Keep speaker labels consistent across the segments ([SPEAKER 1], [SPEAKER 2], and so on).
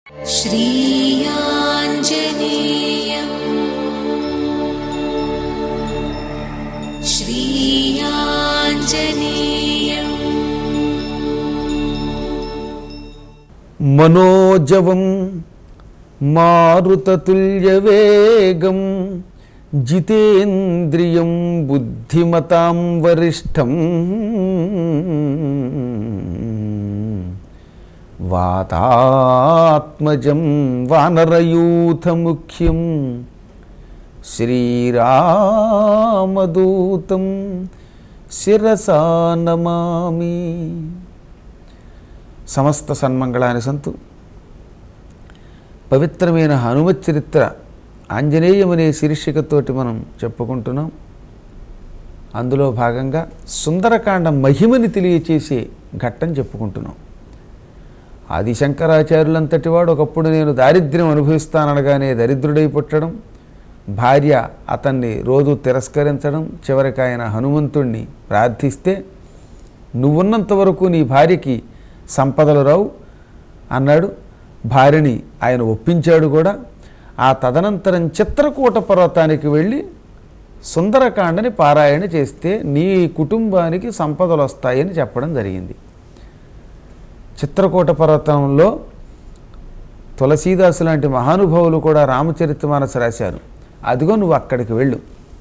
[SPEAKER 1] श्रीयाञ्जनेयम् श्रीयाञ्जनेयम्
[SPEAKER 2] మనోజవం మారుతతుల్యవేగం జితేంద్రియం బుద్ధిమతాం వరిష్టం వాతాత్మజం వానరయూథముఖ్యం శ్రీరామదూతం శిరసా నమామి సమస్త సన్మంగళాన్ని సంతు పవిత్రమైన హనుమత్ చరిత్ర ఆంజనేయమనే శీర్షికతోటి మనం చెప్పుకుంటున్నాం అందులో భాగంగా సుందరకాండ మహిమని తెలియచేసే ఘట్టం చెప్పుకుంటున్నాం ఆది శంకరాచార్యులంతటి వాడు ఒకప్పుడు నేను దారిద్ర్యం అనుభవిస్తాననగానే దరిద్రుడై పుట్టడం భార్య అతన్ని రోజు తిరస్కరించడం చివరికి ఆయన హనుమంతుణ్ణి ప్రార్థిస్తే నువ్వున్నంత వరకు నీ భార్యకి సంపదలు రావు అన్నాడు భార్యని ఆయన ఒప్పించాడు కూడా ఆ తదనంతరం చిత్రకూట పర్వతానికి వెళ్ళి సుందరకాండని పారాయణ చేస్తే నీ కుటుంబానికి సంపదలు వస్తాయని చెప్పడం జరిగింది చిత్రకూట పర్వతంలో తులసీదాసు లాంటి మహానుభావులు కూడా రామచరితమానస రాశారు అదిగో నువ్వు అక్కడికి వెళ్ళు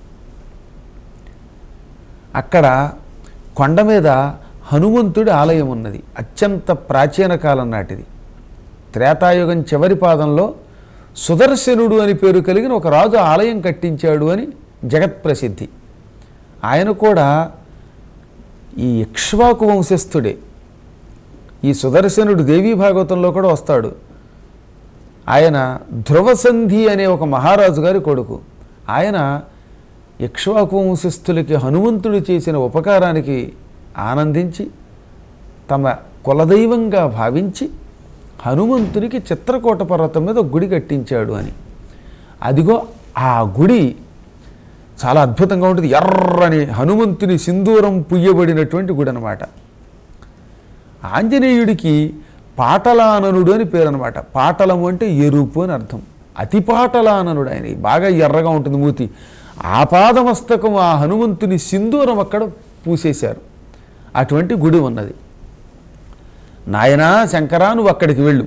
[SPEAKER 2] అక్కడ కొండ మీద హనుమంతుడి ఆలయం ఉన్నది అత్యంత ప్రాచీన కాలం నాటిది త్రేతాయుగం చివరి పాదంలో సుదర్శనుడు అని పేరు కలిగిన ఒక రాజు ఆలయం కట్టించాడు అని జగత్ప్రసిద్ధి ఆయన కూడా ఈ ఇక్ష్వాకు వంశస్థుడే ఈ సుదర్శనుడు దేవీ భాగవతంలో కూడా వస్తాడు ఆయన ధ్రువసంధి అనే ఒక మహారాజు గారి కొడుకు ఆయన ఇక్ష్వాకు వంశస్థులకి హనుమంతుడు చేసిన ఉపకారానికి ఆనందించి తమ కులదైవంగా భావించి హనుమంతునికి చిత్రకూట పర్వతం మీద ఒక గుడి కట్టించాడు అని అదిగో ఆ గుడి చాలా అద్భుతంగా ఉంటుంది ఎర్రని హనుమంతుని సింధూరం పుయ్యబడినటువంటి గుడి అనమాట ఆంజనేయుడికి పాటలాననుడు అని పేరు అనమాట పాటలము అంటే ఎరుపు అని అర్థం అతి పాటలాననుడు ఆయన బాగా ఎర్రగా ఉంటుంది మూతి ఆపాదమస్తకం ఆ హనుమంతుని సింధూరం అక్కడ పూసేశారు అటువంటి గుడి ఉన్నది నాయనా శంకరా నువ్వు అక్కడికి వెళ్ళు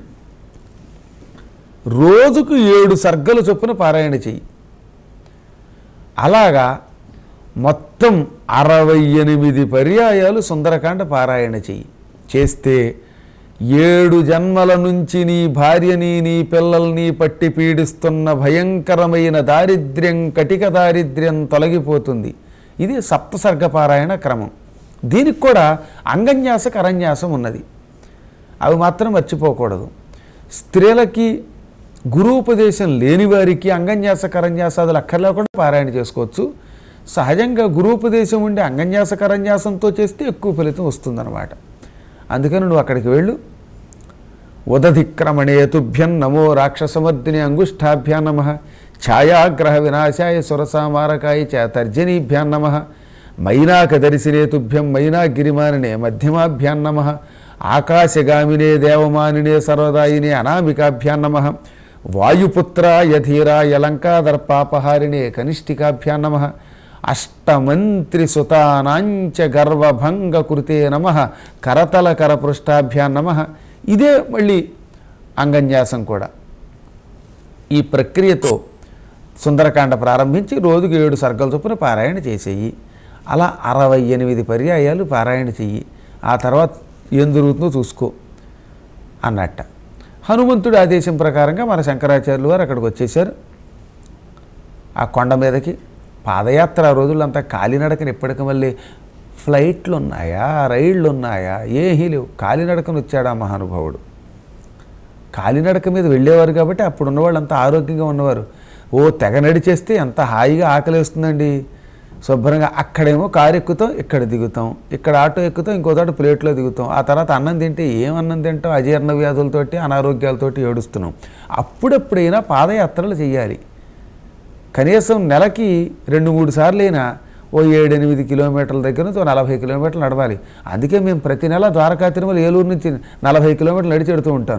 [SPEAKER 2] రోజుకు ఏడు సర్గలు చొప్పున పారాయణ చెయ్యి అలాగా మొత్తం అరవై ఎనిమిది పర్యాయాలు సుందరకాండ పారాయణ చెయ్యి చేస్తే ఏడు జన్మల నుంచి నీ భార్యని నీ పిల్లల్ని పట్టి పీడిస్తున్న భయంకరమైన దారిద్ర్యం కటిక దారిద్ర్యం తొలగిపోతుంది ఇది సప్తసర్గ పారాయణ క్రమం దీనికి కూడా అంగన్యాస కరన్యాసం ఉన్నది అవి మాత్రం మర్చిపోకూడదు స్త్రీలకి గురూపదేశం లేని వారికి అంగన్యాస కరన్యాసాదులు అక్కర్లేకుండా పారాయణ చేసుకోవచ్చు సహజంగా గురూపదేశం ఉండే అంగన్యాస కరన్యాసంతో చేస్తే ఎక్కువ ఫలితం వస్తుందన్నమాట అందుకని నువ్వు అక్కడికి వెళ్ళు ఉదధిక్రమణే తుభ్యం నమో రాక్షసమర్దిని అంగుష్టాభ్యాం నమ ఛాయాగ్రహ వినాశాయ సురసామారకాయ చ తర్జనీభ్యాం నమ మైనాక దర్శినే తుభ్యం మైనాగిరిమానినే మధ్యమాభ్యాం నమ ఆకాశగామినే దేవమానినే సర్వదాయినే అనామికాభ్యాం నమ వాయుపుత్రాయ ధీరాయ లంకాదర్పాపహారిణే కనిష్ఠికాభ్యాం నమ అష్టమంత్రి సుతానాంచ గర్వభంగ కృతే నమ కరతల కరపృష్టాభ్యాం నమ ఇదే మళ్ళీ అంగన్యాసం కూడా ఈ ప్రక్రియతో సుందరకాండ ప్రారంభించి రోజుకు ఏడు సర్గల చొప్పున పారాయణ చేసేయి అలా అరవై ఎనిమిది పర్యాయాలు పారాయణ చెయ్యి ఆ తర్వాత ఏం జరుగుతుందో చూసుకో అన్నట్ట హనుమంతుడి ఆదేశం ప్రకారంగా మన శంకరాచార్యులు వారు అక్కడికి వచ్చేసారు ఆ కొండ మీదకి పాదయాత్ర ఆ రోజులంతా కాలినడకని ఎప్పటికి మళ్ళీ ఫ్లైట్లు ఉన్నాయా రైళ్ళు ఉన్నాయా ఏమీ లేవు కాలినడకను వచ్చాడు ఆ మహానుభావుడు కాలినడక మీద వెళ్ళేవారు కాబట్టి అప్పుడు ఉన్నవాళ్ళు అంతా ఆరోగ్యంగా ఉన్నవారు ఓ తెగ నడిచేస్తే ఎంత హాయిగా ఆకలేస్తుందండి శుభ్రంగా అక్కడేమో కారు ఎక్కుతాం ఇక్కడ దిగుతాం ఇక్కడ ఆటో ఎక్కుతాం ఇంకో చోట ప్లేట్లో దిగుతాం ఆ తర్వాత అన్నం తింటే ఏం అన్నం తింటాం అజీర్ణ వ్యాధులతోటి అనారోగ్యాలతోటి ఏడుస్తున్నాం అప్పుడెప్పుడైనా పాదయాత్రలు చేయాలి కనీసం నెలకి రెండు మూడు సార్లు అయినా ఓ ఏడెనిమిది కిలోమీటర్ల దగ్గర నుంచి ఓ నలభై కిలోమీటర్లు నడవాలి అందుకే మేము ప్రతి నెల ద్వారకా తిరుమల ఏలూరు నుంచి నలభై కిలోమీటర్లు నడిచి వెడుతూ ఉంటాను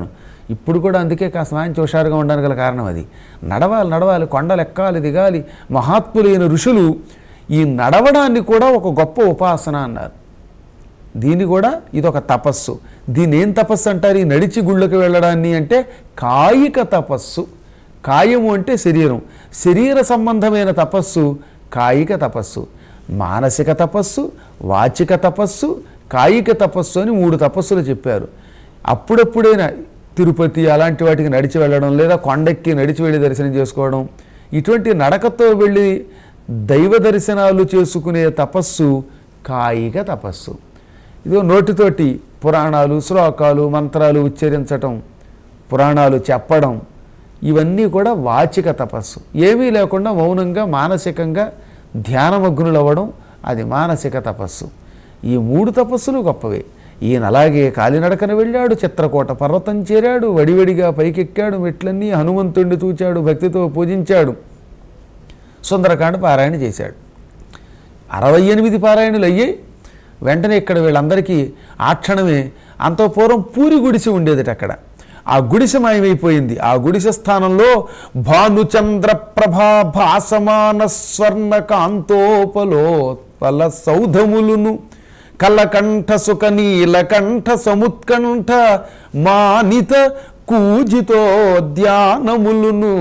[SPEAKER 2] ఇప్పుడు కూడా అందుకే కాస్త మంచి హుషారుగా ఉండడానికి గల కారణం అది నడవాలి నడవాలి కొండలు ఎక్కాలి దిగాలి మహాత్ములైన ఋషులు ఈ నడవడాన్ని కూడా ఒక గొప్ప ఉపాసన అన్నారు దీన్ని కూడా ఇదొక తపస్సు దీన్ని ఏం తపస్సు అంటారు ఈ నడిచి గుళ్ళకి వెళ్ళడాన్ని అంటే కాయిక తపస్సు కాయము అంటే శరీరం శరీర సంబంధమైన తపస్సు కాయిక తపస్సు మానసిక తపస్సు వాచిక తపస్సు కాయిక తపస్సు అని మూడు తపస్సులు చెప్పారు అప్పుడప్పుడైనా తిరుపతి అలాంటి వాటికి నడిచి వెళ్ళడం లేదా కొండెక్కి నడిచి వెళ్ళి దర్శనం చేసుకోవడం ఇటువంటి నడకతో వెళ్ళి దైవ దర్శనాలు చేసుకునే తపస్సు కాయిక తపస్సు ఇదిగో నోటితోటి పురాణాలు శ్లోకాలు మంత్రాలు ఉచ్చరించటం పురాణాలు చెప్పడం ఇవన్నీ కూడా వాచిక తపస్సు ఏమీ లేకుండా మౌనంగా మానసికంగా ధ్యానమగ్నులు అవ్వడం అది మానసిక తపస్సు ఈ మూడు తపస్సులు గొప్పవే ఈయన అలాగే కాలినడకన వెళ్ళాడు చిత్రకూట పర్వతం చేరాడు వడివడిగా పైకెక్కాడు మెట్లన్నీ హనుమంతుడిని తూచాడు భక్తితో పూజించాడు సుందరకాండ పారాయణ చేశాడు అరవై ఎనిమిది పారాయణులు అయ్యాయి వెంటనే ఇక్కడ వీళ్ళందరికీ ఆ క్షణమే అంత పూర్వం పూరి గుడిసె ఉండేదట అక్కడ ఆ గుడిసె మాయమైపోయింది ఆ గుడిసె స్థానంలో భానుచంద్ర ప్రభా భాసమాన స్వర్ణ కాంతోపలోత్పల సౌధములును కలకంఠ సుఖ నీలకంఠ సముత్కంఠ మానిత కూజితో ధ్యానములును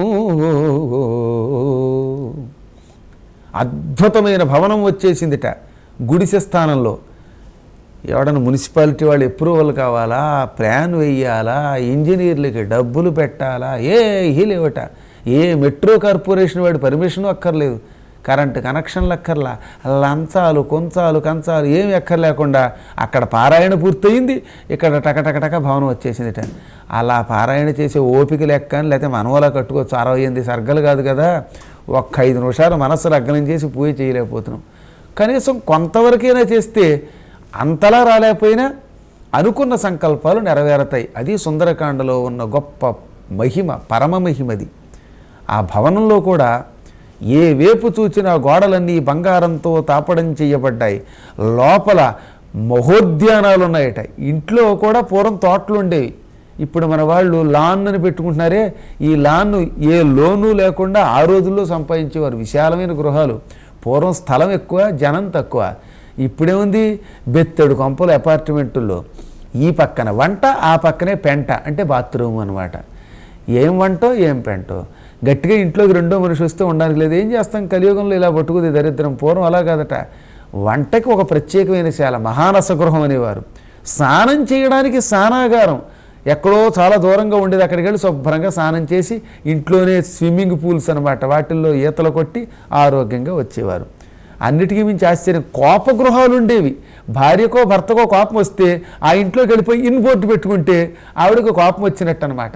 [SPEAKER 2] అద్భుతమైన భవనం వచ్చేసిందిట గుడిసె స్థానంలో ఎవడన్నా మున్సిపాలిటీ వాళ్ళు అప్రూవల్ కావాలా ప్లాన్ వేయాలా ఇంజనీర్లకి డబ్బులు పెట్టాలా ఏ లేవట ఏ మెట్రో కార్పొరేషన్ వాడి పర్మిషన్ అక్కర్లేదు కరెంటు కనెక్షన్లు అక్కర్లా లంచాలు కొంచాలు కంచాలు ఏమి అక్కర్లేకుండా అక్కడ పారాయణ పూర్తయింది ఇక్కడ టకటకటక భవనం వచ్చేసిందిట అలా పారాయణ చేసే ఓపిక లెక్క అని లేకపోతే మనవలా కట్టుకోవచ్చు అరవై ఎనిమిది సర్గలు కాదు కదా ఒక్క ఐదు నిమిషాలు మనస్సు లగ్నం చేసి పూజ చేయలేకపోతున్నాం కనీసం కొంతవరకైనా చేస్తే అంతలా రాలేకపోయినా అనుకున్న సంకల్పాలు నెరవేరతాయి అది సుందరకాండలో ఉన్న గొప్ప మహిమ పరమ మహిమది ఆ భవనంలో కూడా ఏ వేపు చూచిన గోడలన్నీ బంగారంతో తాపడం చేయబడ్డాయి లోపల మహోద్యానాలు ఉన్నాయట ఇంట్లో కూడా పూర్వం తోటలు ఉండేవి ఇప్పుడు మన వాళ్ళు లాన్ అని పెట్టుకుంటున్నారే ఈ లాన్ ఏ లోను లేకుండా ఆ రోజుల్లో సంపాదించేవారు విశాలమైన గృహాలు పూర్వం స్థలం ఎక్కువ జనం తక్కువ ఇప్పుడేముంది బెత్తడు కొంపలు అపార్ట్మెంటుల్లో ఈ పక్కన వంట ఆ పక్కనే పెంట అంటే బాత్రూమ్ అనమాట ఏం వంటో ఏం పెంటో గట్టిగా ఇంట్లోకి రెండో మనిషి వస్తే ఉండడానికి లేదు ఏం చేస్తాం కలియుగంలో ఇలా పట్టుకుంది దరిద్రం పూర్వం అలా కాదట వంటకి ఒక ప్రత్యేకమైన శాల మహానస గృహం అనేవారు స్నానం చేయడానికి స్నానాగారం ఎక్కడో చాలా దూరంగా ఉండేది అక్కడికి వెళ్ళి శుభ్రంగా స్నానం చేసి ఇంట్లోనే స్విమ్మింగ్ పూల్స్ అనమాట వాటిల్లో ఈతలు కొట్టి ఆరోగ్యంగా వచ్చేవారు అన్నిటికీ మించి ఆశ్చర్యం కోప గృహాలు ఉండేవి భార్యకో భర్తకో కోపం వస్తే ఆ ఇంట్లోకి వెళ్ళిపోయి ఇన్ బోర్డు పెట్టుకుంటే ఆవిడకు కోపం వచ్చినట్టు అనమాట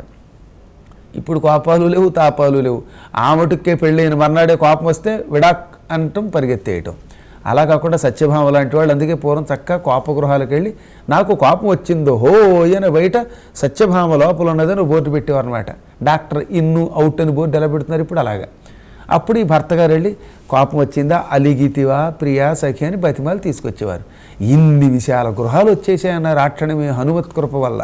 [SPEAKER 2] ఇప్పుడు కోపాలు లేవు తాపాలు లేవు ఆమెటుకే పెళ్ళైన మర్నాడే కోపం వస్తే విడాక్ అనటం పరిగెత్తేయటం అలా కాకుండా సత్యభామ లాంటి వాళ్ళు అందుకే పూర్వం చక్కగా కోపగృహాలకు వెళ్ళి నాకు కోపం వచ్చిందో హో అని బయట సత్యభామ లోపల ఉన్నదని బోర్డు పెట్టేవారు అనమాట డాక్టర్ ఇన్ను అవుట్ అని బోర్డు ఎలా పెడుతున్నారు ఇప్పుడు అలాగా అప్పుడు ఈ భర్త గారు వెళ్ళి కోపం వచ్చిందా అలిగితివా ప్రియా సఖి అని బతిమాలు తీసుకొచ్చేవారు ఇన్ని విశాల గృహాలు వచ్చేసాయన్నారు ఆక్షణమే హనుమత్ కృప వల్ల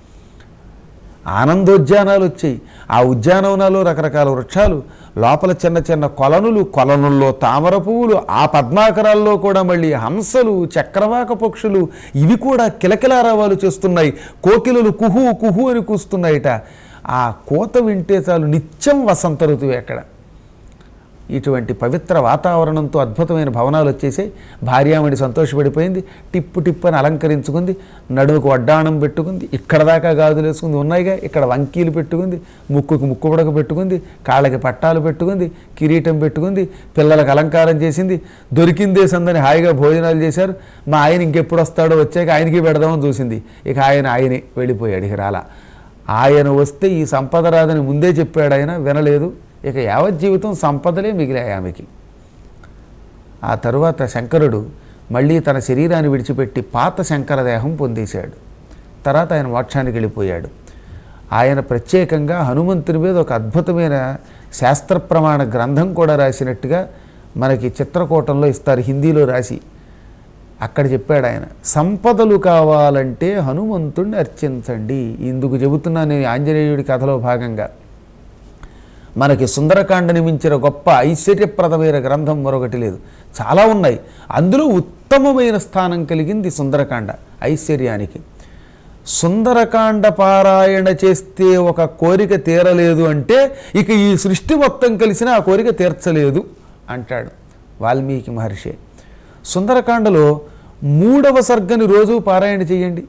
[SPEAKER 2] ఆనందోద్యానాలు వచ్చాయి ఆ ఉద్యానవనాలు రకరకాల వృక్షాలు లోపల చిన్న చిన్న కొలనులు కొలనుల్లో తామర పువ్వులు ఆ పద్మాకరాల్లో కూడా మళ్ళీ హంసలు చక్రవాక పక్షులు ఇవి కూడా కిలకిలారావాలు చేస్తున్నాయి కోకిలలు కుహు కుహు అని కూస్తున్నాయిట ఆ కోత వింటే చాలు నిత్యం వసంత ఋతువు ఎక్కడ ఇటువంటి పవిత్ర వాతావరణంతో అద్భుతమైన భవనాలు వచ్చేసాయి భార్యామణి సంతోషపడిపోయింది టిప్పు టిప్పు అని అలంకరించుకుంది నడుముకు వడ్డాణం పెట్టుకుంది ఇక్కడ దాకా గాజులు వేసుకుంది ఉన్నాయిగా ఇక్కడ వంకీలు పెట్టుకుంది ముక్కుకు ముక్కు పుడక పెట్టుకుంది కాళ్ళకి పట్టాలు పెట్టుకుంది కిరీటం పెట్టుకుంది పిల్లలకు అలంకారం చేసింది దొరికిందే సందని హాయిగా భోజనాలు చేశారు మా ఆయన ఇంకెప్పుడు వస్తాడో వచ్చాక ఆయనకి పెడదామని చూసింది ఇక ఆయన ఆయనే వెళ్ళిపోయాడు ఇక రాలా ఆయన వస్తే ఈ సంపద రాదని ముందే చెప్పాడు ఆయన వినలేదు ఇక యావత్ జీవితం సంపదలే మిగిలాయి ఆమెకి ఆ తరువాత శంకరుడు మళ్ళీ తన శరీరాన్ని విడిచిపెట్టి పాత శంకర దేహం పొందేశాడు తర్వాత ఆయన మోక్షానికి వెళ్ళిపోయాడు ఆయన ప్రత్యేకంగా హనుమంతుని మీద ఒక అద్భుతమైన శాస్త్ర ప్రమాణ గ్రంథం కూడా రాసినట్టుగా మనకి చిత్రకూటంలో ఇస్తారు హిందీలో రాసి అక్కడ చెప్పాడు ఆయన సంపదలు కావాలంటే హనుమంతుణ్ణి అర్చించండి ఇందుకు చెబుతున్నా నేను ఆంజనేయుడి కథలో భాగంగా మనకి సుందరకాండని మించిన గొప్ప ఐశ్వర్యప్రదమైన గ్రంథం మరొకటి లేదు చాలా ఉన్నాయి అందులో ఉత్తమమైన స్థానం కలిగింది సుందరకాండ ఐశ్వర్యానికి సుందరకాండ పారాయణ చేస్తే ఒక కోరిక తీరలేదు అంటే ఇక ఈ సృష్టి మొత్తం కలిసిన ఆ కోరిక తీర్చలేదు అంటాడు వాల్మీకి మహర్షి సుందరకాండలో మూడవ సర్గని రోజు పారాయణ చేయండి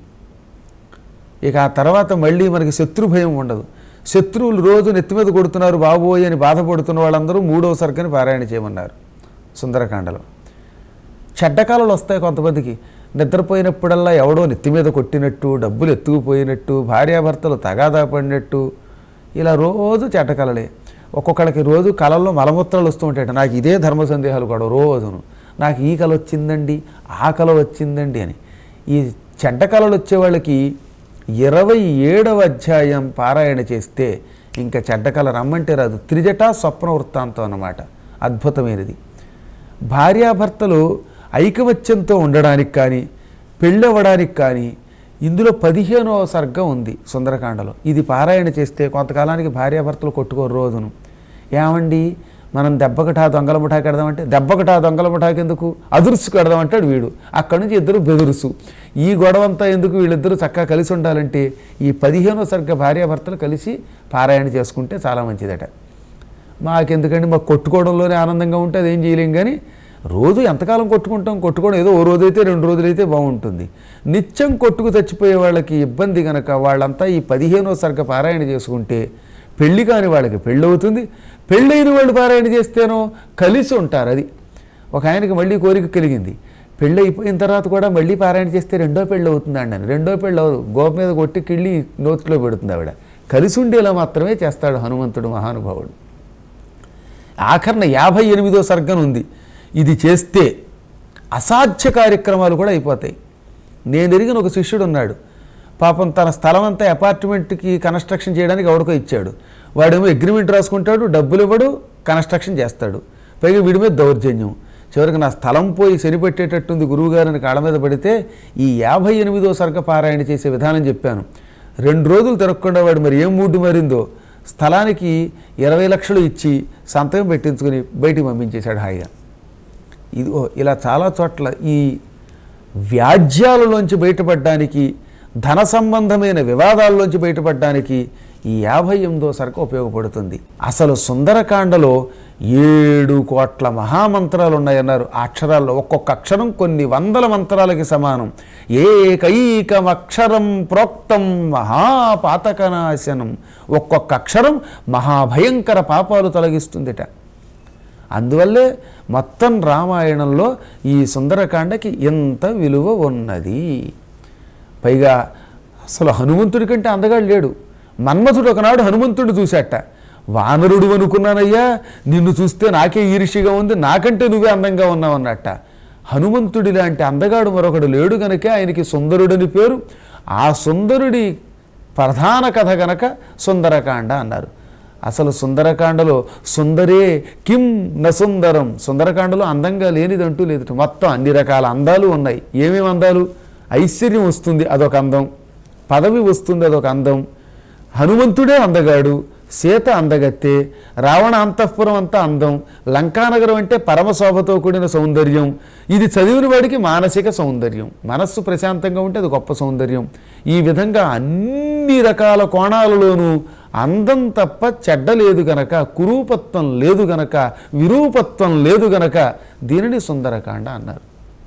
[SPEAKER 2] ఇక ఆ తర్వాత మళ్ళీ మనకి శత్రు భయం ఉండదు శత్రువులు రోజు నెత్తి మీద కొడుతున్నారు బాబోయ్ అని బాధపడుతున్న వాళ్ళందరూ మూడవ సర్గని పారాయణ చేయమన్నారు సుందరకాండలో చెడ్డకాలాలు వస్తాయి కొంతమందికి నిద్రపోయినప్పుడల్లా ఎవడో నెత్తి మీద కొట్టినట్టు డబ్బులు ఎత్తుకుపోయినట్టు భార్యాభర్తలు తగాదా పడినట్టు ఇలా రోజు చెడ్డకలలే ఒక్కొక్కడికి రోజు కళల్లో మలమూత్రాలు వస్తూ ఉంటాయి నాకు ఇదే ధర్మ సందేహాలు కూడా రోజును నాకు ఈ కళ వచ్చిందండి ఆ కళ వచ్చిందండి అని ఈ చెడ్డ కళలు వచ్చే వాళ్ళకి ఇరవై ఏడవ అధ్యాయం పారాయణ చేస్తే ఇంకా చెడ్డ కళ రమ్మంటే రాదు త్రిజట స్వప్న వృత్తాంతం అన్నమాట అద్భుతమైనది భార్యాభర్తలు ఐకమత్యంతో ఉండడానికి కానీ పెళ్ళవడానికి కానీ ఇందులో పదిహేనవ సర్గం ఉంది సుందరకాండలో ఇది పారాయణ చేస్తే కొంతకాలానికి భార్యాభర్తలు కొట్టుకోరు రోజును ఏమండి మనం దెబ్బకటా దొంగల ముఠాకి వెడదామంటే దెబ్బకటా దొంగల ముఠాకి ఎందుకు అదురుసు కడదామంటాడు వీడు అక్కడి నుంచి ఇద్దరు బెదురుసు ఈ గొడవంతా ఎందుకు వీళ్ళిద్దరూ చక్కగా కలిసి ఉండాలంటే ఈ పదిహేనో సర్గ భార్యాభర్తలు కలిసి పారాయణ చేసుకుంటే చాలా మంచిదట మాకెందుకండి మాకు కొట్టుకోవడంలోనే ఆనందంగా ఉంటే అదేం చేయలేం కానీ రోజు ఎంతకాలం కొట్టుకుంటాం కొట్టుకోవడం ఏదో ఓ రోజైతే రెండు రోజులైతే బాగుంటుంది నిత్యం కొట్టుకు చచ్చిపోయే వాళ్ళకి ఇబ్బంది కనుక వాళ్ళంతా ఈ పదిహేనో సర్గ పారాయణ చేసుకుంటే పెళ్లి కాని వాళ్ళకి పెళ్ళి అవుతుంది పెళ్ళైన వాళ్ళు పారాయణ చేస్తేనో కలిసి ఉంటారు అది ఒక ఆయనకి మళ్ళీ కోరిక కలిగింది పెళ్ళి అయిపోయిన తర్వాత కూడా మళ్ళీ పారాయణ చేస్తే రెండో పెళ్ళి అవుతుంది అండి రెండో పెళ్ళి అవ్వదు గోప మీద కొట్టి కిళ్ళి నోట్లో పెడుతుంది ఆవిడ కలిసి ఉండేలా మాత్రమే చేస్తాడు హనుమంతుడు మహానుభావుడు ఆఖరణ యాభై ఎనిమిదో సర్గం ఉంది ఇది చేస్తే అసాధ్య కార్యక్రమాలు కూడా అయిపోతాయి నేను ఎరిగిన ఒక శిష్యుడు ఉన్నాడు పాపం తన స్థలం అంతా అపార్ట్మెంట్కి కన్స్ట్రక్షన్ చేయడానికి ఎవరికో ఇచ్చాడు వాడేమో అగ్రిమెంట్ రాసుకుంటాడు డబ్బులు ఇవ్వడు కన్స్ట్రక్షన్ చేస్తాడు పైగా వీడి మీద దౌర్జన్యం చివరికి నా స్థలం పోయి సరిపెట్టేటట్టుంది గురువుగారిని కాళ్ళ మీద పడితే ఈ యాభై ఎనిమిదో సర్గ పారాయణ చేసే విధానం చెప్పాను రెండు రోజులు తిరగకుండా వాడు మరి ఏం మూడ్డు మారిందో స్థలానికి ఇరవై లక్షలు ఇచ్చి సంతకం పెట్టించుకుని బయటికి పంపించేశాడు హాయిగా ఇదిగో ఇలా చాలా చోట్ల ఈ వ్యాజ్యాలలోంచి బయటపడడానికి ధన సంబంధమైన వివాదాల్లోంచి బయటపడడానికి ఈ యాభై ఎనిమిదో సరకు ఉపయోగపడుతుంది అసలు సుందరకాండలో ఏడు కోట్ల మహామంత్రాలు ఉన్నాయన్నారు ఆ అక్షరాల్లో ఒక్కొక్క అక్షరం కొన్ని వందల మంత్రాలకి సమానం ఏకైకం అక్షరం ప్రోక్తం మహాపాతకనాశనం ఒక్కొక్క అక్షరం మహాభయంకర పాపాలు తొలగిస్తుందిట అందువల్లే మొత్తం రామాయణంలో ఈ సుందరకాండకి ఎంత విలువ ఉన్నది పైగా అసలు హనుమంతుడి కంటే అందగాడు లేడు మన్మథుడు ఒకనాడు హనుమంతుడు చూశాట వానరుడు అనుకున్నానయ్యా నిన్ను చూస్తే నాకే ఈర్షిగా ఉంది నాకంటే నువ్వే అందంగా ఉన్నావు అన్నట్ట హనుమంతుడి లాంటి అందగాడు మరొకడు లేడు గనక ఆయనకి సుందరుడని పేరు ఆ సుందరుడి ప్రధాన కథ గనక సుందరకాండ అన్నారు అసలు సుందరకాండలో సుందరే కిం నసుందరం సుందరకాండలో అందంగా లేనిదంటూ లేదు మొత్తం అన్ని రకాల అందాలు ఉన్నాయి ఏమేమి అందాలు ఐశ్వర్యం వస్తుంది అదొక అందం పదవి వస్తుంది అదొక అందం హనుమంతుడే అందగాడు సీత అందగత్తే రావణ అంతఃపురం అంతా అందం లంకానగరం అంటే పరమశోభతో కూడిన సౌందర్యం ఇది చదివిన వాడికి మానసిక సౌందర్యం మనస్సు ప్రశాంతంగా ఉంటే అది గొప్ప సౌందర్యం ఈ విధంగా అన్ని రకాల కోణాలలోనూ అందం తప్ప చెడ్డ లేదు గనక కురూపత్వం లేదు గనక విరూపత్వం లేదు గనక దీనిని సుందరకాండ అన్నారు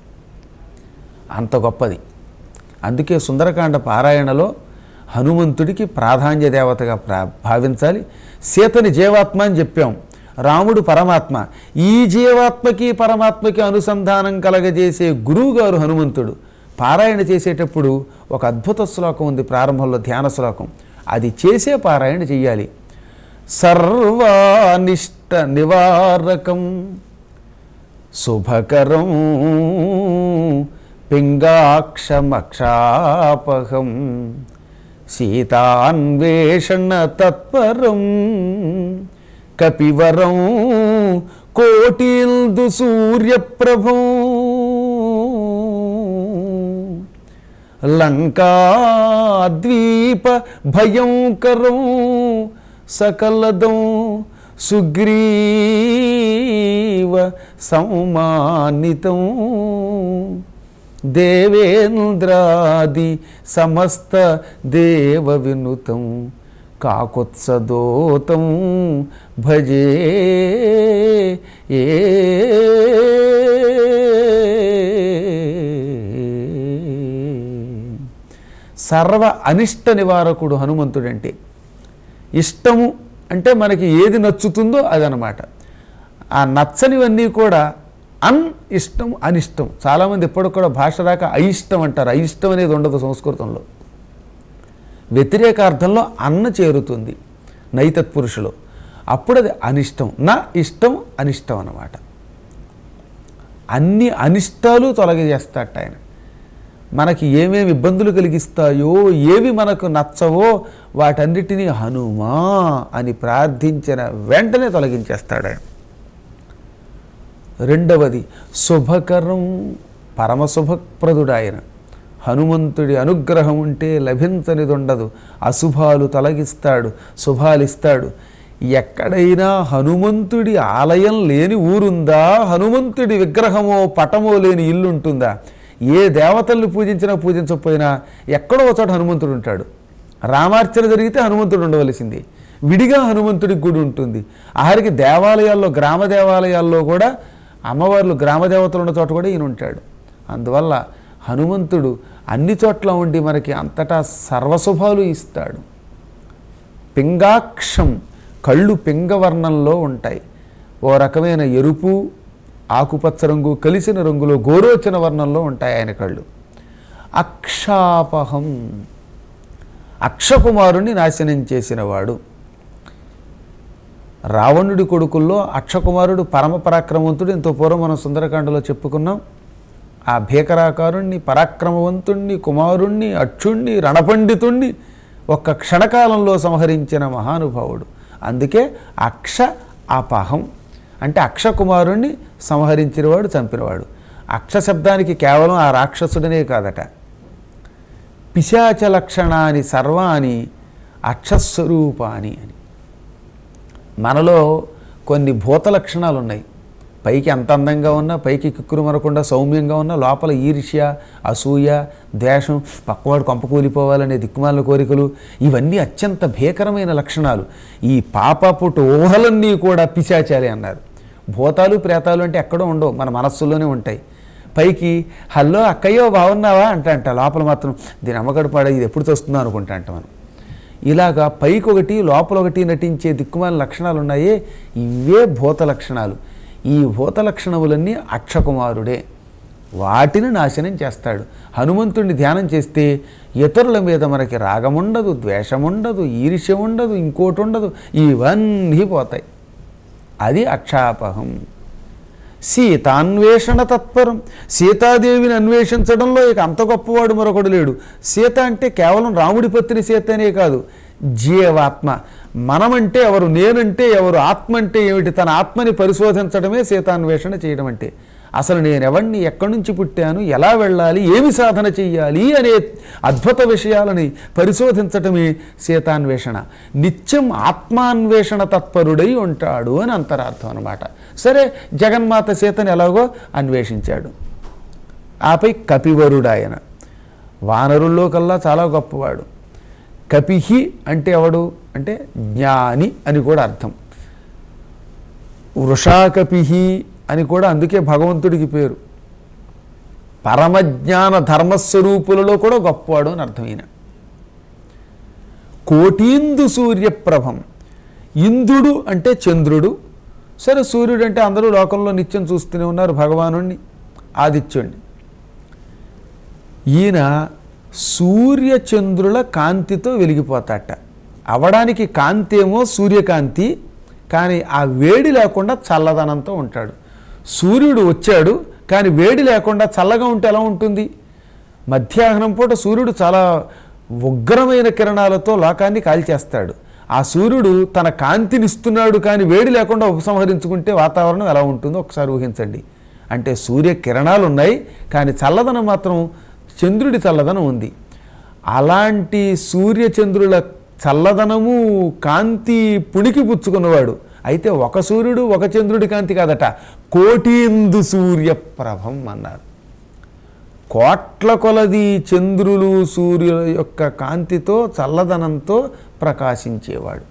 [SPEAKER 2] అంత గొప్పది అందుకే సుందరకాండ పారాయణలో హనుమంతుడికి ప్రాధాన్య దేవతగా ప్రా భావించాలి సీతని జీవాత్మ అని చెప్పాం రాముడు పరమాత్మ ఈ జీవాత్మకి పరమాత్మకి అనుసంధానం కలగజేసే గురువుగారు హనుమంతుడు పారాయణ చేసేటప్పుడు ఒక అద్భుత శ్లోకం ఉంది ప్రారంభంలో ధ్యాన శ్లోకం అది చేసే పారాయణ చెయ్యాలి సర్వానిష్ట నివారకం శుభకరం పింగాక్షమక్షాపహం సీతాన్వేషణ తత్పరం కపివరం కోటిల్దు సూర్యప్రభం లంకాద్వీప భయంకరం సకలదం సుగ్రీవ సంమానితం దేవేంద్రాది సమస్త దేవ వినుతం కాకుత్సదోతం భజే ఏ సర్వ అనిష్ట నివారకుడు హనుమంతుడంటే ఇష్టము అంటే మనకి ఏది నచ్చుతుందో అదనమాట ఆ నచ్చనివన్నీ కూడా అన్ ఇష్టం అనిష్టం చాలామంది ఎప్పటికి కూడా భాష రాక అయిష్టం అంటారు అయిష్టం అనేది ఉండదు సంస్కృతంలో వ్యతిరేక అర్థంలో అన్న చేరుతుంది నైతత్పురుషులో అప్పుడు అది అనిష్టం నా ఇష్టం అనిష్టం అన్నమాట అన్ని అనిష్టాలు తొలగజేస్తాట ఆయన మనకి ఏమేమి ఇబ్బందులు కలిగిస్తాయో ఏవి మనకు నచ్చవో వాటన్నిటినీ హనుమా అని ప్రార్థించిన వెంటనే తొలగించేస్తాడు ఆయన రెండవది శుభకరం పరమ శుభప్రదుడు ఆయన హనుమంతుడి అనుగ్రహం ఉంటే లభించనిదుండదు అశుభాలు తొలగిస్తాడు శుభాలు ఇస్తాడు ఎక్కడైనా హనుమంతుడి ఆలయం లేని ఊరుందా హనుమంతుడి విగ్రహమో పటమో లేని ఇల్లు ఉంటుందా ఏ దేవతల్ని పూజించినా పూజించకపోయినా ఎక్కడో ఒక చోట హనుమంతుడు ఉంటాడు రామార్చన జరిగితే హనుమంతుడు ఉండవలసింది విడిగా హనుమంతుడికి గుడి ఉంటుంది ఆఖరికి దేవాలయాల్లో గ్రామ దేవాలయాల్లో కూడా అమ్మవార్లు గ్రామ దేవతలు ఉన్న చోట కూడా ఈయన ఉంటాడు అందువల్ల హనుమంతుడు అన్ని చోట్ల ఉండి మనకి అంతటా సర్వశుభాలు ఇస్తాడు పింగాక్షం కళ్ళు పింగవర్ణంలో ఉంటాయి ఓ రకమైన ఎరుపు ఆకుపచ్చ రంగు కలిసిన రంగులో గోరోచన వర్ణంలో ఉంటాయి ఆయన కళ్ళు అక్షాపహం అక్షకుమారుణ్ణి నాశనం చేసినవాడు రావణుడి కొడుకుల్లో అక్షకుమారుడు పరమ పరాక్రమవంతుడు ఎంతో పూర్వం మనం సుందరకాండలో చెప్పుకున్నాం ఆ భీకరాకారుణ్ణి పరాక్రమవంతుణ్ణి కుమారుణ్ణి అక్షుణ్ణి రణపండితుణ్ణి ఒక్క క్షణకాలంలో సంహరించిన మహానుభావుడు అందుకే అక్ష అపహం అంటే అక్షకుమారుణ్ణి సంహరించినవాడు చంపినవాడు అక్ష శబ్దానికి కేవలం ఆ రాక్షసుడనే కాదట పిశాచ లక్షణాని సర్వాణి అక్షస్వరూపాని అని మనలో కొన్ని భూత లక్షణాలు ఉన్నాయి పైకి ఎంత అందంగా ఉన్నా పైకి కిక్కురు మరకుండా సౌమ్యంగా ఉన్నా లోపల ఈర్ష్య అసూయ ద్వేషం పక్కవాడు కొంప కూలిపోవాలనే దిక్కుమాల కోరికలు ఇవన్నీ అత్యంత భీకరమైన లక్షణాలు ఈ పాపపుటు ఊహలన్నీ కూడా పిశాచాలే అన్నారు భూతాలు ప్రేతాలు అంటే ఎక్కడో ఉండవు మన మనస్సులోనే ఉంటాయి పైకి హలో అక్కయ్యో బాగున్నావా అంట అంట లోపల మాత్రం దీని అమ్మగడు పాడ ఇది ఎప్పుడు వస్తుందో అనుకుంటా అంట మనం ఇలాగా పైకి ఒకటి లోపల ఒకటి నటించే దిక్కుమాల లక్షణాలు ఉన్నాయే ఇవే భూత లక్షణాలు ఈ భూత లక్షణములన్నీ అక్షకుమారుడే వాటిని నాశనం చేస్తాడు హనుమంతుడిని ధ్యానం చేస్తే ఇతరుల మీద మనకి రాగముండదు ద్వేషముండదు ఈర్ష్య ఉండదు ఇంకోటి ఉండదు ఇవన్నీ పోతాయి అది అక్షాపహం సీతాన్వేషణ తత్పరం సీతాదేవిని అన్వేషించడంలో ఇక అంత గొప్పవాడు మరొకడు లేడు సీత అంటే కేవలం రాముడి పత్ని సీతనే కాదు జీవాత్మ మనమంటే ఎవరు నేనంటే ఎవరు ఆత్మ అంటే ఏమిటి తన ఆత్మని పరిశోధించడమే సీతాన్వేషణ చేయడం అంటే అసలు నేను ఎవరిని ఎక్కడి నుంచి పుట్టాను ఎలా వెళ్ళాలి ఏమి సాధన చెయ్యాలి అనే అద్భుత విషయాలని పరిశోధించటమే సీతాన్వేషణ నిత్యం ఆత్మాన్వేషణ తత్పరుడై ఉంటాడు అని అంతరార్థం అనమాట సరే జగన్మాత సీతని ఎలాగో అన్వేషించాడు ఆపై కపివరుడు ఆయన వానరుల్లో కల్లా చాలా గొప్పవాడు కపిహి అంటే ఎవడు అంటే జ్ఞాని అని కూడా అర్థం వృషాకపిహి అని కూడా అందుకే భగవంతుడికి పేరు పరమజ్ఞాన ధర్మస్వరూపులలో కూడా గొప్పవాడు అని అర్థమైన కోటీందు సూర్యప్రభం ఇంద్రుడు అంటే చంద్రుడు సరే సూర్యుడు అంటే అందరూ లోకంలో నిత్యం చూస్తూనే ఉన్నారు భగవానుణ్ణి ఆదిత్యుణ్ణి ఈయన సూర్యచంద్రుల కాంతితో వెలిగిపోతాట అవడానికి కాంతి ఏమో సూర్యకాంతి కానీ ఆ వేడి లేకుండా చల్లదనంతో ఉంటాడు సూర్యుడు వచ్చాడు కానీ వేడి లేకుండా చల్లగా ఉంటే ఎలా ఉంటుంది మధ్యాహ్నం పూట సూర్యుడు చాలా ఉగ్రమైన కిరణాలతో లోకాన్ని కాల్చేస్తాడు ఆ సూర్యుడు తన కాంతిని ఇస్తున్నాడు కానీ వేడి లేకుండా ఉపసంహరించుకుంటే వాతావరణం ఎలా ఉంటుందో ఒకసారి ఊహించండి అంటే సూర్య కిరణాలు ఉన్నాయి కానీ చల్లదనం మాత్రం చంద్రుడి చల్లదనం ఉంది అలాంటి సూర్యచంద్రుల చల్లదనము కాంతి పుణికి పుచ్చుకున్నవాడు అయితే ఒక సూర్యుడు ఒక చంద్రుడి కాంతి కాదట కోటీందు సూర్యప్రభం అన్నారు కోట్ల కొలది చంద్రులు సూర్యుల యొక్క కాంతితో చల్లదనంతో ప్రకాశించేవాడు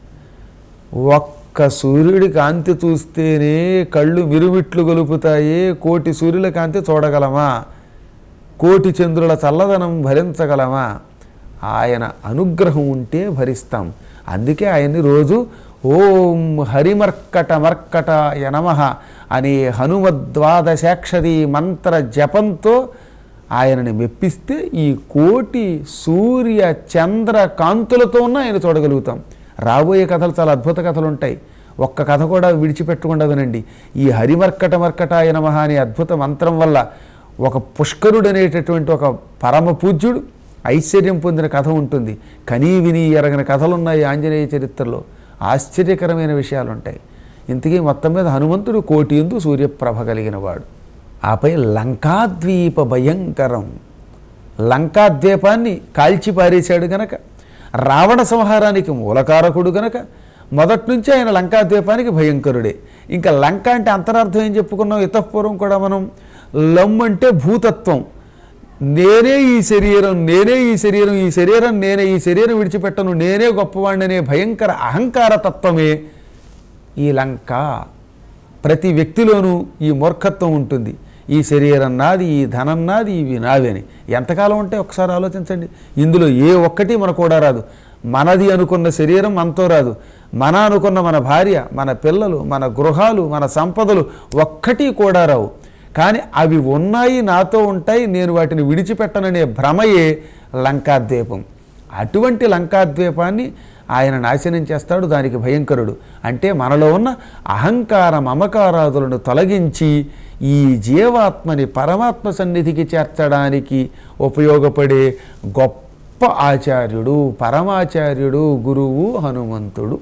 [SPEAKER 2] ఒక్క సూర్యుడి కాంతి చూస్తేనే కళ్ళు మిరుమిట్లు గొలుపుతాయి కోటి సూర్యుల కాంతి చూడగలమా కోటి చంద్రుల చల్లదనం భరించగలమా ఆయన అనుగ్రహం ఉంటే భరిస్తాం అందుకే ఆయన్ని రోజు ఓం హరిమర్కట మర్కట యనమః అనే హనుమద్వాదశాక్షరి మంత్ర జపంతో ఆయనని మెప్పిస్తే ఈ కోటి సూర్య చంద్ర కాంతులతో ఉన్న ఆయన చూడగలుగుతాం రాబోయే కథలు చాలా అద్భుత కథలు ఉంటాయి ఒక్క కథ కూడా విడిచిపెట్టకుండా వినండి ఈ హరిమర్కట మర్కటాయ నమః అనే అద్భుత మంత్రం వల్ల ఒక పుష్కరుడు అనేటటువంటి ఒక పరమ పూజ్యుడు ఐశ్వర్యం పొందిన కథ ఉంటుంది కనీ విని ఎరగని కథలు ఉన్నాయి ఆంజనేయ చరిత్రలో ఆశ్చర్యకరమైన విషయాలు ఉంటాయి ఇంతకీ మొత్తం మీద హనుమంతుడు కోటి ఎందు సూర్యప్రభ కలిగిన వాడు ఆపై లంకాద్వీప భయంకరం లంకాద్వీపాన్ని కాల్చి పారేశాడు గనక రావణ సంహారానికి మూలకారకుడు గనక మొదటి నుంచి ఆయన లంకాద్వీపానికి భయంకరుడే ఇంకా లంక అంటే అంతరార్థం ఏం చెప్పుకున్నాం ఇతపూర్వం కూడా మనం లమ్ అంటే భూతత్వం నేనే ఈ శరీరం నేనే ఈ శరీరం ఈ శరీరం నేనే ఈ శరీరం విడిచిపెట్టను నేనే గొప్పవాడిననే భయంకర అహంకార తత్వమే ఈ లంక ప్రతి వ్యక్తిలోనూ ఈ మూర్ఖత్వం ఉంటుంది ఈ శరీరం నాది ఈ ధనం నాది ఇవి నావి అని ఎంతకాలం ఉంటే ఒకసారి ఆలోచించండి ఇందులో ఏ ఒక్కటి మన కూడా రాదు మనది అనుకున్న శరీరం మనతో రాదు మన అనుకున్న మన భార్య మన పిల్లలు మన గృహాలు మన సంపదలు ఒక్కటి కూడా రావు కానీ అవి ఉన్నాయి నాతో ఉంటాయి నేను వాటిని విడిచిపెట్టననే భ్రమయే లంకాద్వీపం అటువంటి లంకాద్వీపాన్ని ఆయన నాశనం చేస్తాడు దానికి భయంకరుడు అంటే మనలో ఉన్న అహంకార మమకారాదులను తొలగించి ఈ జీవాత్మని పరమాత్మ సన్నిధికి చేర్చడానికి ఉపయోగపడే గొప్ప ఆచార్యుడు పరమాచార్యుడు గురువు హనుమంతుడు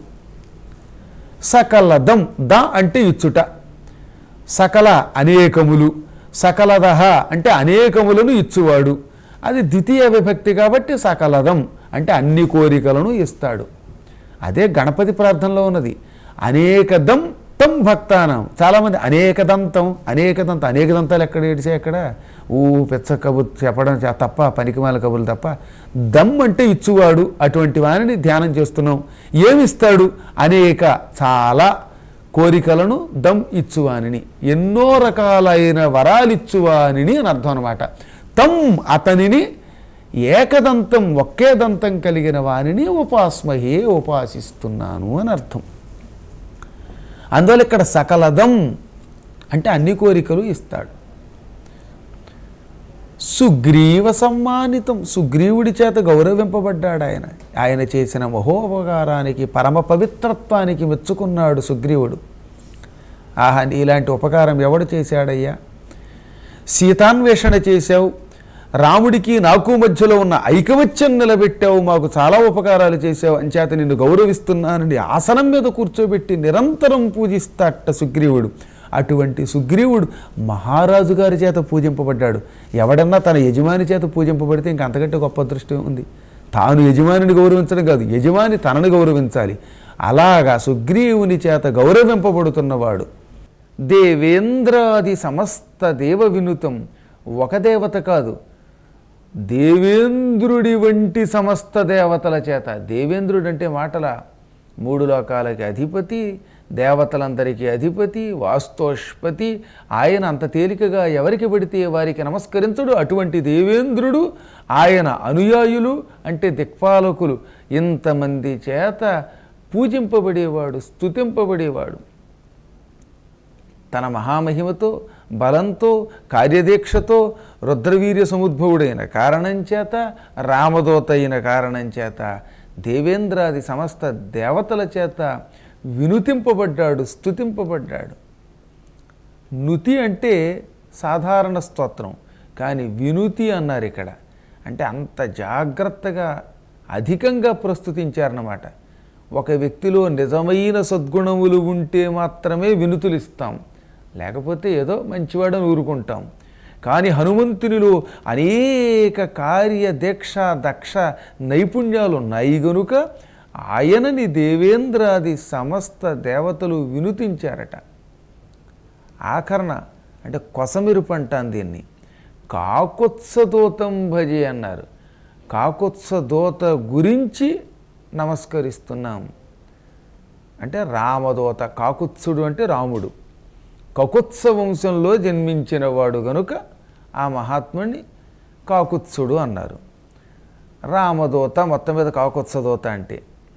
[SPEAKER 2] సకలదం ద అంటే ఇచ్చుట సకల అనేకములు సకలదహ అంటే అనేకములను ఇచ్చువాడు అది ద్వితీయ విభక్తి కాబట్టి సకలదం అంటే అన్ని కోరికలను ఇస్తాడు అదే గణపతి ప్రార్థనలో ఉన్నది అనేకదం తం భక్తానం చాలామంది అనేకదంతం అనేకదంతం అనేక దంతాలు ఎక్కడ ఏడిసే ఎక్కడ ఊ పెచ్చ కబుర్ చెప్పడం చే- తప్ప పనికిమాల కబుర్లు తప్ప దమ్ అంటే ఇచ్చువాడు అటువంటి వారిని ధ్యానం చేస్తున్నాం ఏమిస్తాడు అనేక చాలా కోరికలను దమ్ ఇచ్చువానిని ఎన్నో రకాలైన వరాలిచ్చువానిని అని అర్థం అనమాట తం అతనిని ఏకదంతం ఒకే దంతం కలిగిన వానిని ఉపాస్మహే ఉపాసిస్తున్నాను అని అర్థం అందువల్ల ఇక్కడ సకలదం అంటే అన్ని కోరికలు ఇస్తాడు సుగ్రీవ సమ్మానితం సుగ్రీవుడి చేత గౌరవింపబడ్డాడు ఆయన ఆయన చేసిన మహోపకారానికి పరమ పవిత్రత్వానికి మెచ్చుకున్నాడు సుగ్రీవుడు ఆహా ఇలాంటి ఉపకారం ఎవడు చేశాడయ్యా సీతాన్వేషణ చేశావు రాముడికి నాకు మధ్యలో ఉన్న ఐకమత్యం నిలబెట్టావు మాకు చాలా ఉపకారాలు చేశావు అంచేత నిన్ను గౌరవిస్తున్నానని ఆసనం మీద కూర్చోబెట్టి నిరంతరం పూజిస్తాట సుగ్రీవుడు అటువంటి సుగ్రీవుడు మహారాజు గారి చేత పూజింపబడ్డాడు ఎవడన్నా తన యజమాని చేత పూజింపబడితే ఇంక అంతకంటే గొప్ప దృష్టి ఉంది తాను యజమానిని గౌరవించడం కాదు యజమాని తనని గౌరవించాలి అలాగా సుగ్రీవుని చేత గౌరవింపబడుతున్నవాడు దేవేంద్రాది సమస్త దేవ వినుతం ఒక దేవత కాదు దేవేంద్రుడి వంటి సమస్త దేవతల చేత దేవేంద్రుడు అంటే మాటల మూడు లోకాలకి అధిపతి దేవతలందరికీ అధిపతి వాస్తోష్పతి ఆయన అంత తేలికగా ఎవరికి పడితే వారికి నమస్కరించడు అటువంటి దేవేంద్రుడు ఆయన అనుయాయులు అంటే దిక్పాలకులు ఇంతమంది చేత పూజింపబడేవాడు స్తుతింపబడేవాడు తన మహామహిమతో బలంతో కార్యదీక్షతో రుద్రవీర్య సముద్భవుడైన కారణం చేత రామదూత అయిన కారణం చేత దేవేంద్రాది సమస్త దేవతల చేత వినుతింపబడ్డాడు స్తుతింపబడ్డాడు నుతి అంటే సాధారణ స్తోత్రం కానీ వినుతి అన్నారు ఇక్కడ అంటే అంత జాగ్రత్తగా అధికంగా ప్రస్తుతించారన్నమాట ఒక వ్యక్తిలో నిజమైన సద్గుణములు ఉంటే మాత్రమే వినుతులు ఇస్తాం లేకపోతే ఏదో మంచివాడని ఊరుకుంటాం కానీ హనుమంతునిలో అనేక కార్య దీక్ష దక్ష నైపుణ్యాలు ఉన్నాయి గనుక ఆయనని దేవేంద్రాది సమస్త దేవతలు వినుతించారట ఆకరణ అంటే కొసమిరుపు అంటాను దీన్ని కాకుత్సదూతం భజే అన్నారు కాకుత్సదూత గురించి నమస్కరిస్తున్నాం అంటే రామదూత కాకుత్సుడు అంటే రాముడు కకుత్స వంశంలో జన్మించినవాడు గనుక ఆ మహాత్ముడిని కాకుత్సుడు అన్నారు రామదూత మొత్తం మీద కాకుత్సదూత అంటే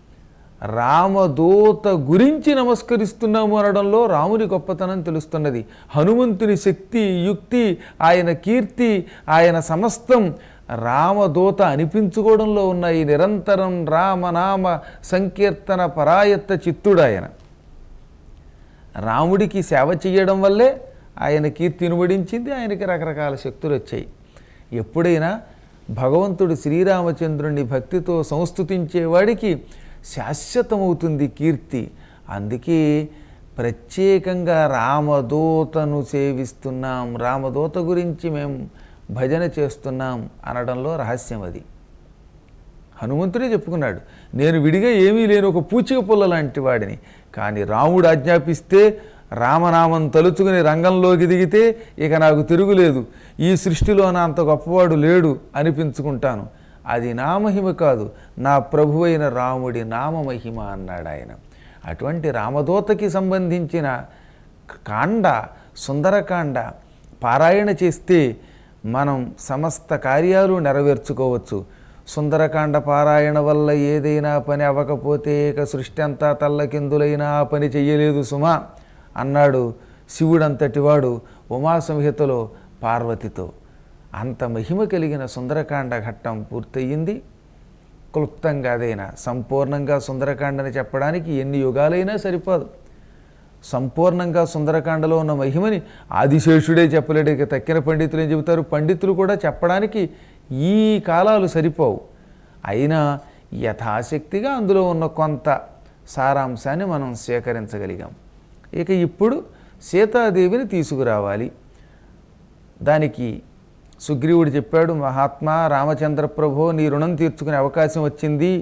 [SPEAKER 2] రామదూత గురించి నమస్కరిస్తున్నాము అనడంలో రాముని గొప్పతనం తెలుస్తున్నది హనుమంతుని శక్తి యుక్తి ఆయన కీర్తి ఆయన సమస్తం రామదూత అనిపించుకోవడంలో ఉన్నాయి నిరంతరం రామనామ సంకీర్తన పరాయత్త చిత్తుడు ఆయన రాముడికి సేవ చేయడం వల్లే ఆయన కీర్తి ఇనుబడించింది ఆయనకి రకరకాల శక్తులు వచ్చాయి ఎప్పుడైనా భగవంతుడు శ్రీరామచంద్రుని భక్తితో సంస్థుతించేవాడికి శాశ్వతమవుతుంది కీర్తి అందుకే ప్రత్యేకంగా రామదూతను సేవిస్తున్నాం రామదూత గురించి మేము భజన చేస్తున్నాం అనడంలో రహస్యం అది హనుమంతుడే చెప్పుకున్నాడు నేను విడిగా ఏమీ లేని ఒక పూచిక పుల్ల లాంటి వాడిని కానీ రాముడు ఆజ్ఞాపిస్తే రామనామం తలుచుకుని రంగంలోకి దిగితే ఇక నాకు తిరుగులేదు ఈ సృష్టిలో నా అంత గొప్పవాడు లేడు అనిపించుకుంటాను అది నా మహిమ కాదు నా ప్రభువైన రాముడి నామమహిమ అన్నాడు ఆయన అటువంటి రామదూతకి సంబంధించిన కాండ సుందరకాండ పారాయణ చేస్తే మనం సమస్త కార్యాలు నెరవేర్చుకోవచ్చు సుందరకాండ పారాయణ వల్ల ఏదైనా పని అవ్వకపోతే ఇక సృష్టి అంతా తల్లకిందులైనా ఆ పని చెయ్యలేదు సుమా అన్నాడు శివుడంతటివాడు ఉమా సంహితలో పార్వతితో అంత మహిమ కలిగిన సుందరకాండ ఘట్టం పూర్తయింది క్లుప్తంగా అదైనా సంపూర్ణంగా సుందరకాండని చెప్పడానికి ఎన్ని యుగాలైనా సరిపోదు సంపూర్ణంగా సుందరకాండలో ఉన్న మహిమని ఆదిశేషుడే చెప్పలేడు ఇక తక్కిన పండితులు ఏం చెబుతారు పండితులు కూడా చెప్పడానికి ఈ కాలాలు సరిపోవు అయినా యథాశక్తిగా అందులో ఉన్న కొంత సారాంశాన్ని మనం సేకరించగలిగాం ఇక ఇప్పుడు సీతాదేవిని తీసుకురావాలి దానికి సుగ్రీవుడు చెప్పాడు మహాత్మా రామచంద్ర ప్రభో నీ రుణం తీర్చుకునే అవకాశం వచ్చింది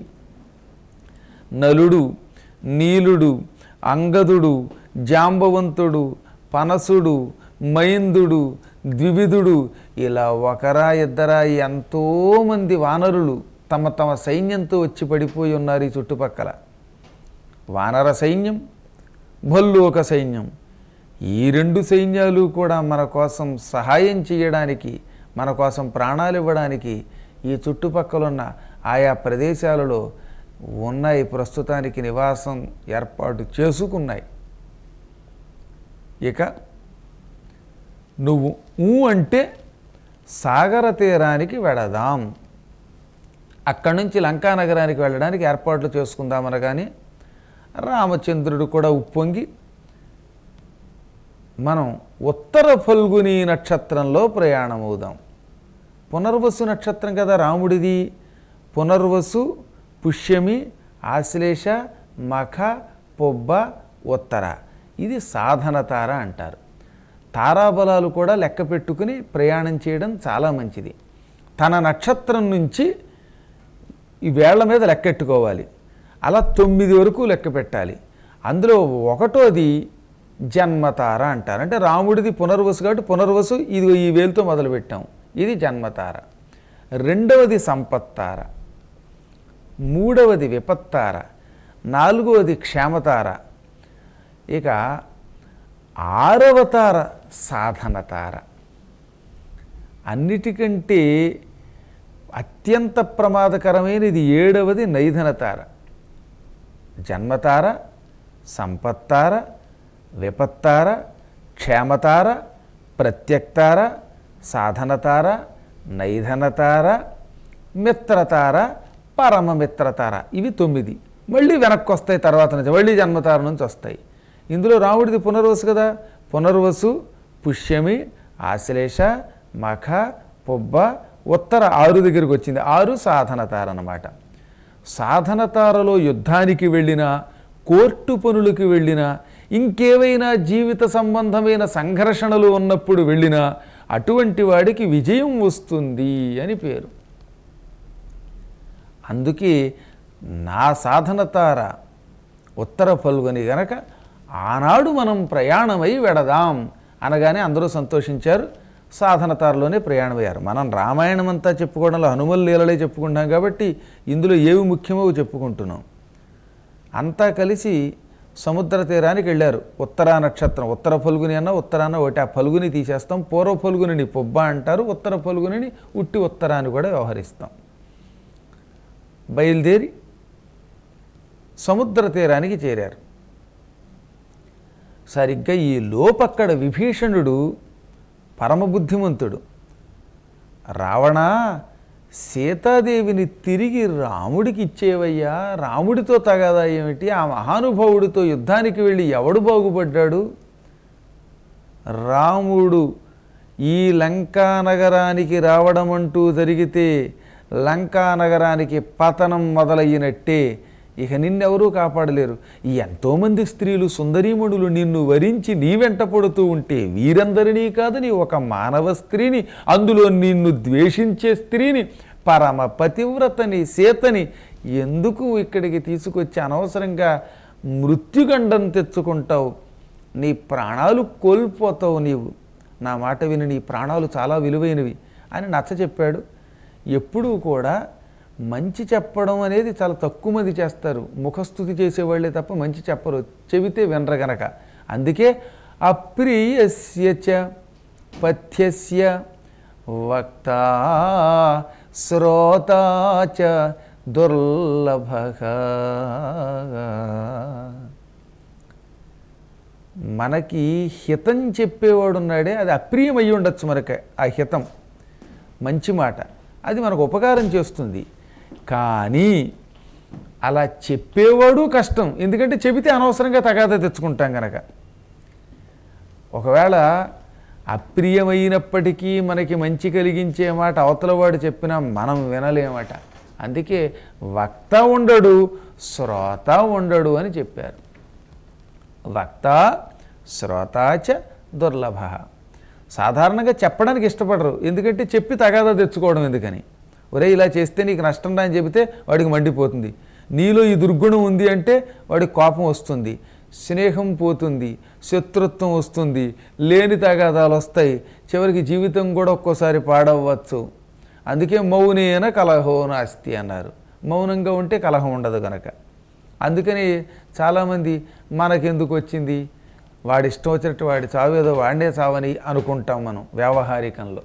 [SPEAKER 2] నలుడు నీలుడు అంగదుడు జాంబవంతుడు పనసుడు మైందుడు ద్వివిధుడు ఇలా ఒకరా ఇద్దరా ఎంతోమంది వానరులు తమ తమ సైన్యంతో వచ్చి పడిపోయి ఉన్నారు ఈ చుట్టుపక్కల వానర సైన్యం భల్లోక సైన్యం ఈ రెండు సైన్యాలు కూడా మన కోసం సహాయం చేయడానికి మన కోసం ప్రాణాలు ఇవ్వడానికి ఈ చుట్టుపక్కలున్న ఆయా ప్రదేశాలలో ఉన్నాయి ప్రస్తుతానికి నివాసం ఏర్పాటు చేసుకున్నాయి ఇక నువ్వు ఊ అంటే సాగర తీరానికి వెడదాం అక్కడి నుంచి లంకా నగరానికి వెళ్ళడానికి ఏర్పాట్లు చేసుకుందామనగానే రామచంద్రుడు కూడా ఉప్పొంగి మనం ఉత్తర ఫల్గుని నక్షత్రంలో ప్రయాణం అవుదాం పునర్వసు నక్షత్రం కదా రాముడిది పునర్వసు పుష్యమి ఆశ్లేష మఖ పొబ్బ ఉత్తర ఇది సాధన తార అంటారు తారాబలాలు కూడా లెక్క పెట్టుకుని ప్రయాణం చేయడం చాలా మంచిది తన నక్షత్రం నుంచి ఈ వేళ్ల మీద లెక్కెట్టుకోవాలి అలా తొమ్మిది వరకు లెక్క పెట్టాలి అందులో ఒకటోది జన్మతార అంటారు అంటే రాముడిది పునర్వసు కాబట్టి పునర్వసు ఇది ఈ వేలుతో మొదలుపెట్టాం ఇది జన్మతార రెండవది సంపత్తార మూడవది విపత్తార నాలుగవది క్షేమతార ఇక ఆరవ తార సాధన తార అన్నిటికంటే అత్యంత ప్రమాదకరమైనది ఏడవది నైధన తార జన్మతార సంపత్తార విపత్తార క్షేమతార ప్రత్యక్తార సాధనతార నైధనతార మిత్రతార పరమమిత్రతార ఇవి తొమ్మిది మళ్ళీ వెనక్కి వస్తాయి తర్వాత నుంచి మళ్ళీ జన్మతార నుంచి వస్తాయి ఇందులో రాముడిది పునర్వసు కదా పునర్వసు పుష్యమి ఆశ్లేష మఖ పొబ్బ ఉత్తర ఆరు దగ్గరికి వచ్చింది ఆరు సాధనతార అన్నమాట సాధనతారలో యుద్ధానికి వెళ్ళినా కోర్టు పనులకు వెళ్ళినా ఇంకేవైనా జీవిత సంబంధమైన సంఘర్షణలు ఉన్నప్పుడు వెళ్ళినా అటువంటి వాడికి విజయం వస్తుంది అని పేరు అందుకే నా సాధన తార ఉత్తర పలుగని గనక ఆనాడు మనం ప్రయాణమై వెడదాం అనగానే అందరూ సంతోషించారు సాధన తారలోనే ప్రయాణమయ్యారు మనం రామాయణం అంతా చెప్పుకోవడంలో హనుమల్ లీలలే చెప్పుకుంటాం కాబట్టి ఇందులో ఏవి ముఖ్యమో చెప్పుకుంటున్నాం అంతా కలిసి సముద్ర తీరానికి వెళ్ళారు ఉత్తరా నక్షత్రం ఉత్తర పలుగుని అన్న ఉత్తరాన ఒకటి ఆ పలుగుని తీసేస్తాం పూర్వ పలుగుని పొబ్బ అంటారు ఉత్తర పలుగుని ఉట్టి ఉత్తరాన్ని కూడా వ్యవహరిస్తాం బయలుదేరి సముద్ర తీరానికి చేరారు సరిగ్గా ఈ లోపక్కడ విభీషణుడు పరమబుద్ధిమంతుడు రావణ సీతాదేవిని తిరిగి రాముడికి ఇచ్చేవయ్యా రాముడితో తగదా ఏమిటి ఆ మహానుభావుడితో యుద్ధానికి వెళ్ళి ఎవడు బాగుపడ్డాడు రాముడు ఈ లంకా నగరానికి రావడం అంటూ జరిగితే లంకా నగరానికి పతనం మొదలయ్యినట్టే ఇక నిన్నెవరూ కాపాడలేరు ఈ ఎంతోమంది స్త్రీలు సుందరీమణులు నిన్ను వరించి నీ వెంట పడుతూ ఉంటే వీరందరినీ కాదని ఒక మానవ స్త్రీని అందులో నిన్ను ద్వేషించే స్త్రీని పరమ పతివ్రతని సీతని ఎందుకు ఇక్కడికి తీసుకొచ్చి అనవసరంగా మృత్యుగండం తెచ్చుకుంటావు నీ ప్రాణాలు కోల్పోతావు నీవు నా మాట విని నీ ప్రాణాలు చాలా విలువైనవి అని నచ్చ చెప్పాడు ఎప్పుడూ కూడా మంచి చెప్పడం అనేది చాలా తక్కువ మంది చేస్తారు ముఖస్థుతి చేసేవాళ్ళే తప్ప మంచి చెప్పరు చెబితే వినరు గనక అందుకే అప్రియస్య చ పథ్యస్య వక్త శ్రోత చ దుర్లభ మనకి హితం చెప్పేవాడు ఉన్నాడే అది అప్రియమై ఉండొచ్చు మనకి ఆ హితం మంచి మాట అది మనకు ఉపకారం చేస్తుంది కానీ అలా చెప్పేవాడు కష్టం ఎందుకంటే చెబితే అనవసరంగా తగాదా తెచ్చుకుంటాం కనుక ఒకవేళ అప్రియమైనప్పటికీ మనకి మంచి కలిగించే మాట అవతలవాడు చెప్పినా మనం వినలేమట అందుకే వక్త ఉండడు శ్రోత ఉండడు అని చెప్పారు వక్త శ్రోతాచ దుర్లభ సాధారణంగా చెప్పడానికి ఇష్టపడరు ఎందుకంటే చెప్పి తగాదా తెచ్చుకోవడం ఎందుకని ఒరే ఇలా చేస్తే నీకు నష్టం రా అని చెబితే వాడికి మండిపోతుంది నీలో ఈ దుర్గుణం ఉంది అంటే వాడికి కోపం వస్తుంది స్నేహం పోతుంది శత్రుత్వం వస్తుంది లేని తగాదాలు వస్తాయి చివరికి జీవితం కూడా ఒక్కోసారి పాడవచ్చు అందుకే మౌనేన కలహో నాస్తి అన్నారు మౌనంగా ఉంటే కలహం ఉండదు గనక అందుకని చాలామంది మనకెందుకు వచ్చింది వాడి ఇష్టం వచ్చినట్టు వాడి చావు ఏదో వాడే చావని అనుకుంటాం మనం వ్యావహారికంలో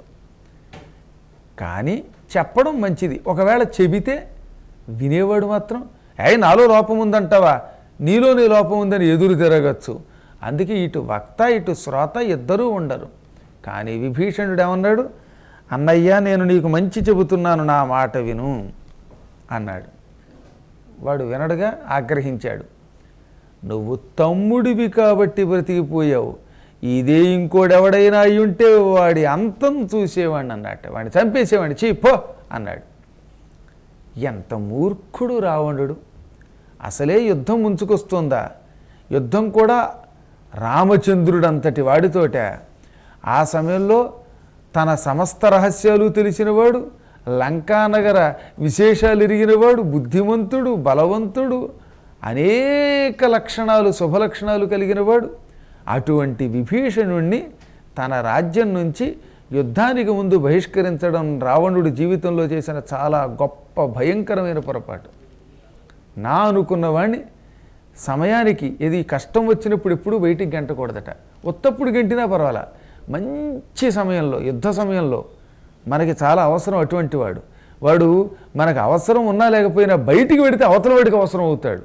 [SPEAKER 2] కానీ చెప్పడం మంచిది ఒకవేళ చెబితే వినేవాడు మాత్రం ఏ నాలో లోపం ఉందంటావా నీలో నీ లోపం ఉందని ఎదురు తిరగచ్చు అందుకే ఇటు వక్త ఇటు శ్రోత ఇద్దరూ ఉండరు కానీ విభీషణుడు ఏమన్నాడు అన్నయ్య నేను నీకు మంచి చెబుతున్నాను నా మాట విను అన్నాడు వాడు వినడుగా ఆగ్రహించాడు నువ్వు తమ్ముడివి కాబట్టి బ్రతికిపోయావు ఇదే ఇంకోడెవడైనా అయి ఉంటే వాడి అంతం చూసేవాడిని అన్నట్టు వాడిని చంపేసేవాడిని చీ పో అన్నాడు ఎంత మూర్ఖుడు రావణుడు అసలే యుద్ధం ముంచుకొస్తుందా యుద్ధం కూడా రామచంద్రుడు అంతటి వాడితోట ఆ సమయంలో తన సమస్త రహస్యాలు తెలిసినవాడు లంకానగర విశేషాలు ఎరిగినవాడు బుద్ధిమంతుడు బలవంతుడు అనేక లక్షణాలు శుభలక్షణాలు కలిగినవాడు అటువంటి విభీషణుణ్ణి తన రాజ్యం నుంచి యుద్ధానికి ముందు బహిష్కరించడం రావణుడి జీవితంలో చేసిన చాలా గొప్ప భయంకరమైన పొరపాటు నా అనుకున్నవాణ్ణి సమయానికి ఇది కష్టం వచ్చినప్పుడు ఎప్పుడు బయటికి గంటకూడదట ఉత్తప్పుడు గంటినా పర్వాలా మంచి సమయంలో యుద్ధ సమయంలో మనకి చాలా అవసరం అటువంటి వాడు వాడు మనకు అవసరం ఉన్నా లేకపోయినా బయటికి వెడితే అవతల వాడికి అవసరం అవుతాడు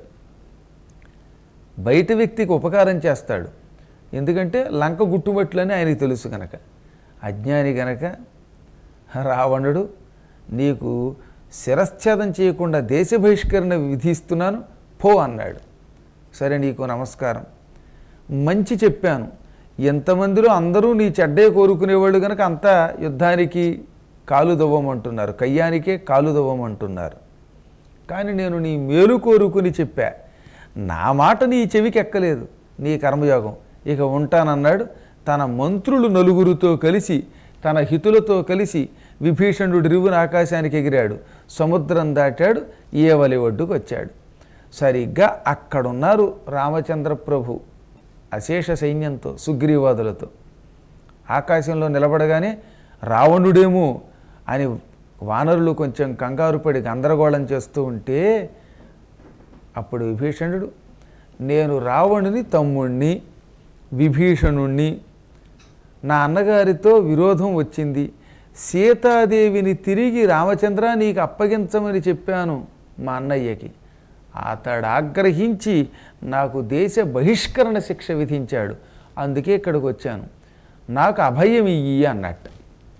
[SPEAKER 2] బయట వ్యక్తికి ఉపకారం చేస్తాడు ఎందుకంటే లంక గుట్టుమట్లని ఆయనకి తెలుసు కనుక అజ్ఞాని గనక రావణుడు నీకు శిరశ్ఛేదం చేయకుండా దేశ బహిష్కరణ విధిస్తున్నాను పో అన్నాడు సరే నీకు నమస్కారం మంచి చెప్పాను ఎంతమందిలో అందరూ నీ చెడ్డే కోరుకునేవాళ్ళు కనుక అంతా యుద్ధానికి కాలు దవ్వమంటున్నారు కయ్యానికే కాలు దవ్వమంటున్నారు కానీ నేను నీ మేలు కోరుకుని చెప్పా నా మాట నీ చెవికి ఎక్కలేదు నీ కర్మయోగం ఇక ఉంటానన్నాడు తన మంత్రులు నలుగురితో కలిసి తన హితులతో కలిసి విభీషణుడి రివున ఆకాశానికి ఎగిరాడు సముద్రం దాటాడు ఏవలి ఒడ్డుకు వచ్చాడు సరిగ్గా అక్కడున్నారు రామచంద్ర ప్రభు అశేష సైన్యంతో సుగ్రీవాదులతో ఆకాశంలో నిలబడగానే రావణుడేమో అని వానరులు కొంచెం కంగారు పడి గందరగోళం చేస్తూ ఉంటే అప్పుడు విభీషణుడు నేను రావణుని తమ్ముణ్ణి విభీషణుణ్ణి నా అన్నగారితో విరోధం వచ్చింది సీతాదేవిని తిరిగి రామచంద్ర నీకు అప్పగించమని చెప్పాను మా అన్నయ్యకి అతడు ఆగ్రహించి నాకు దేశ బహిష్కరణ శిక్ష విధించాడు అందుకే ఇక్కడికి వచ్చాను నాకు అభయం ఇయ్యి అన్నట్టు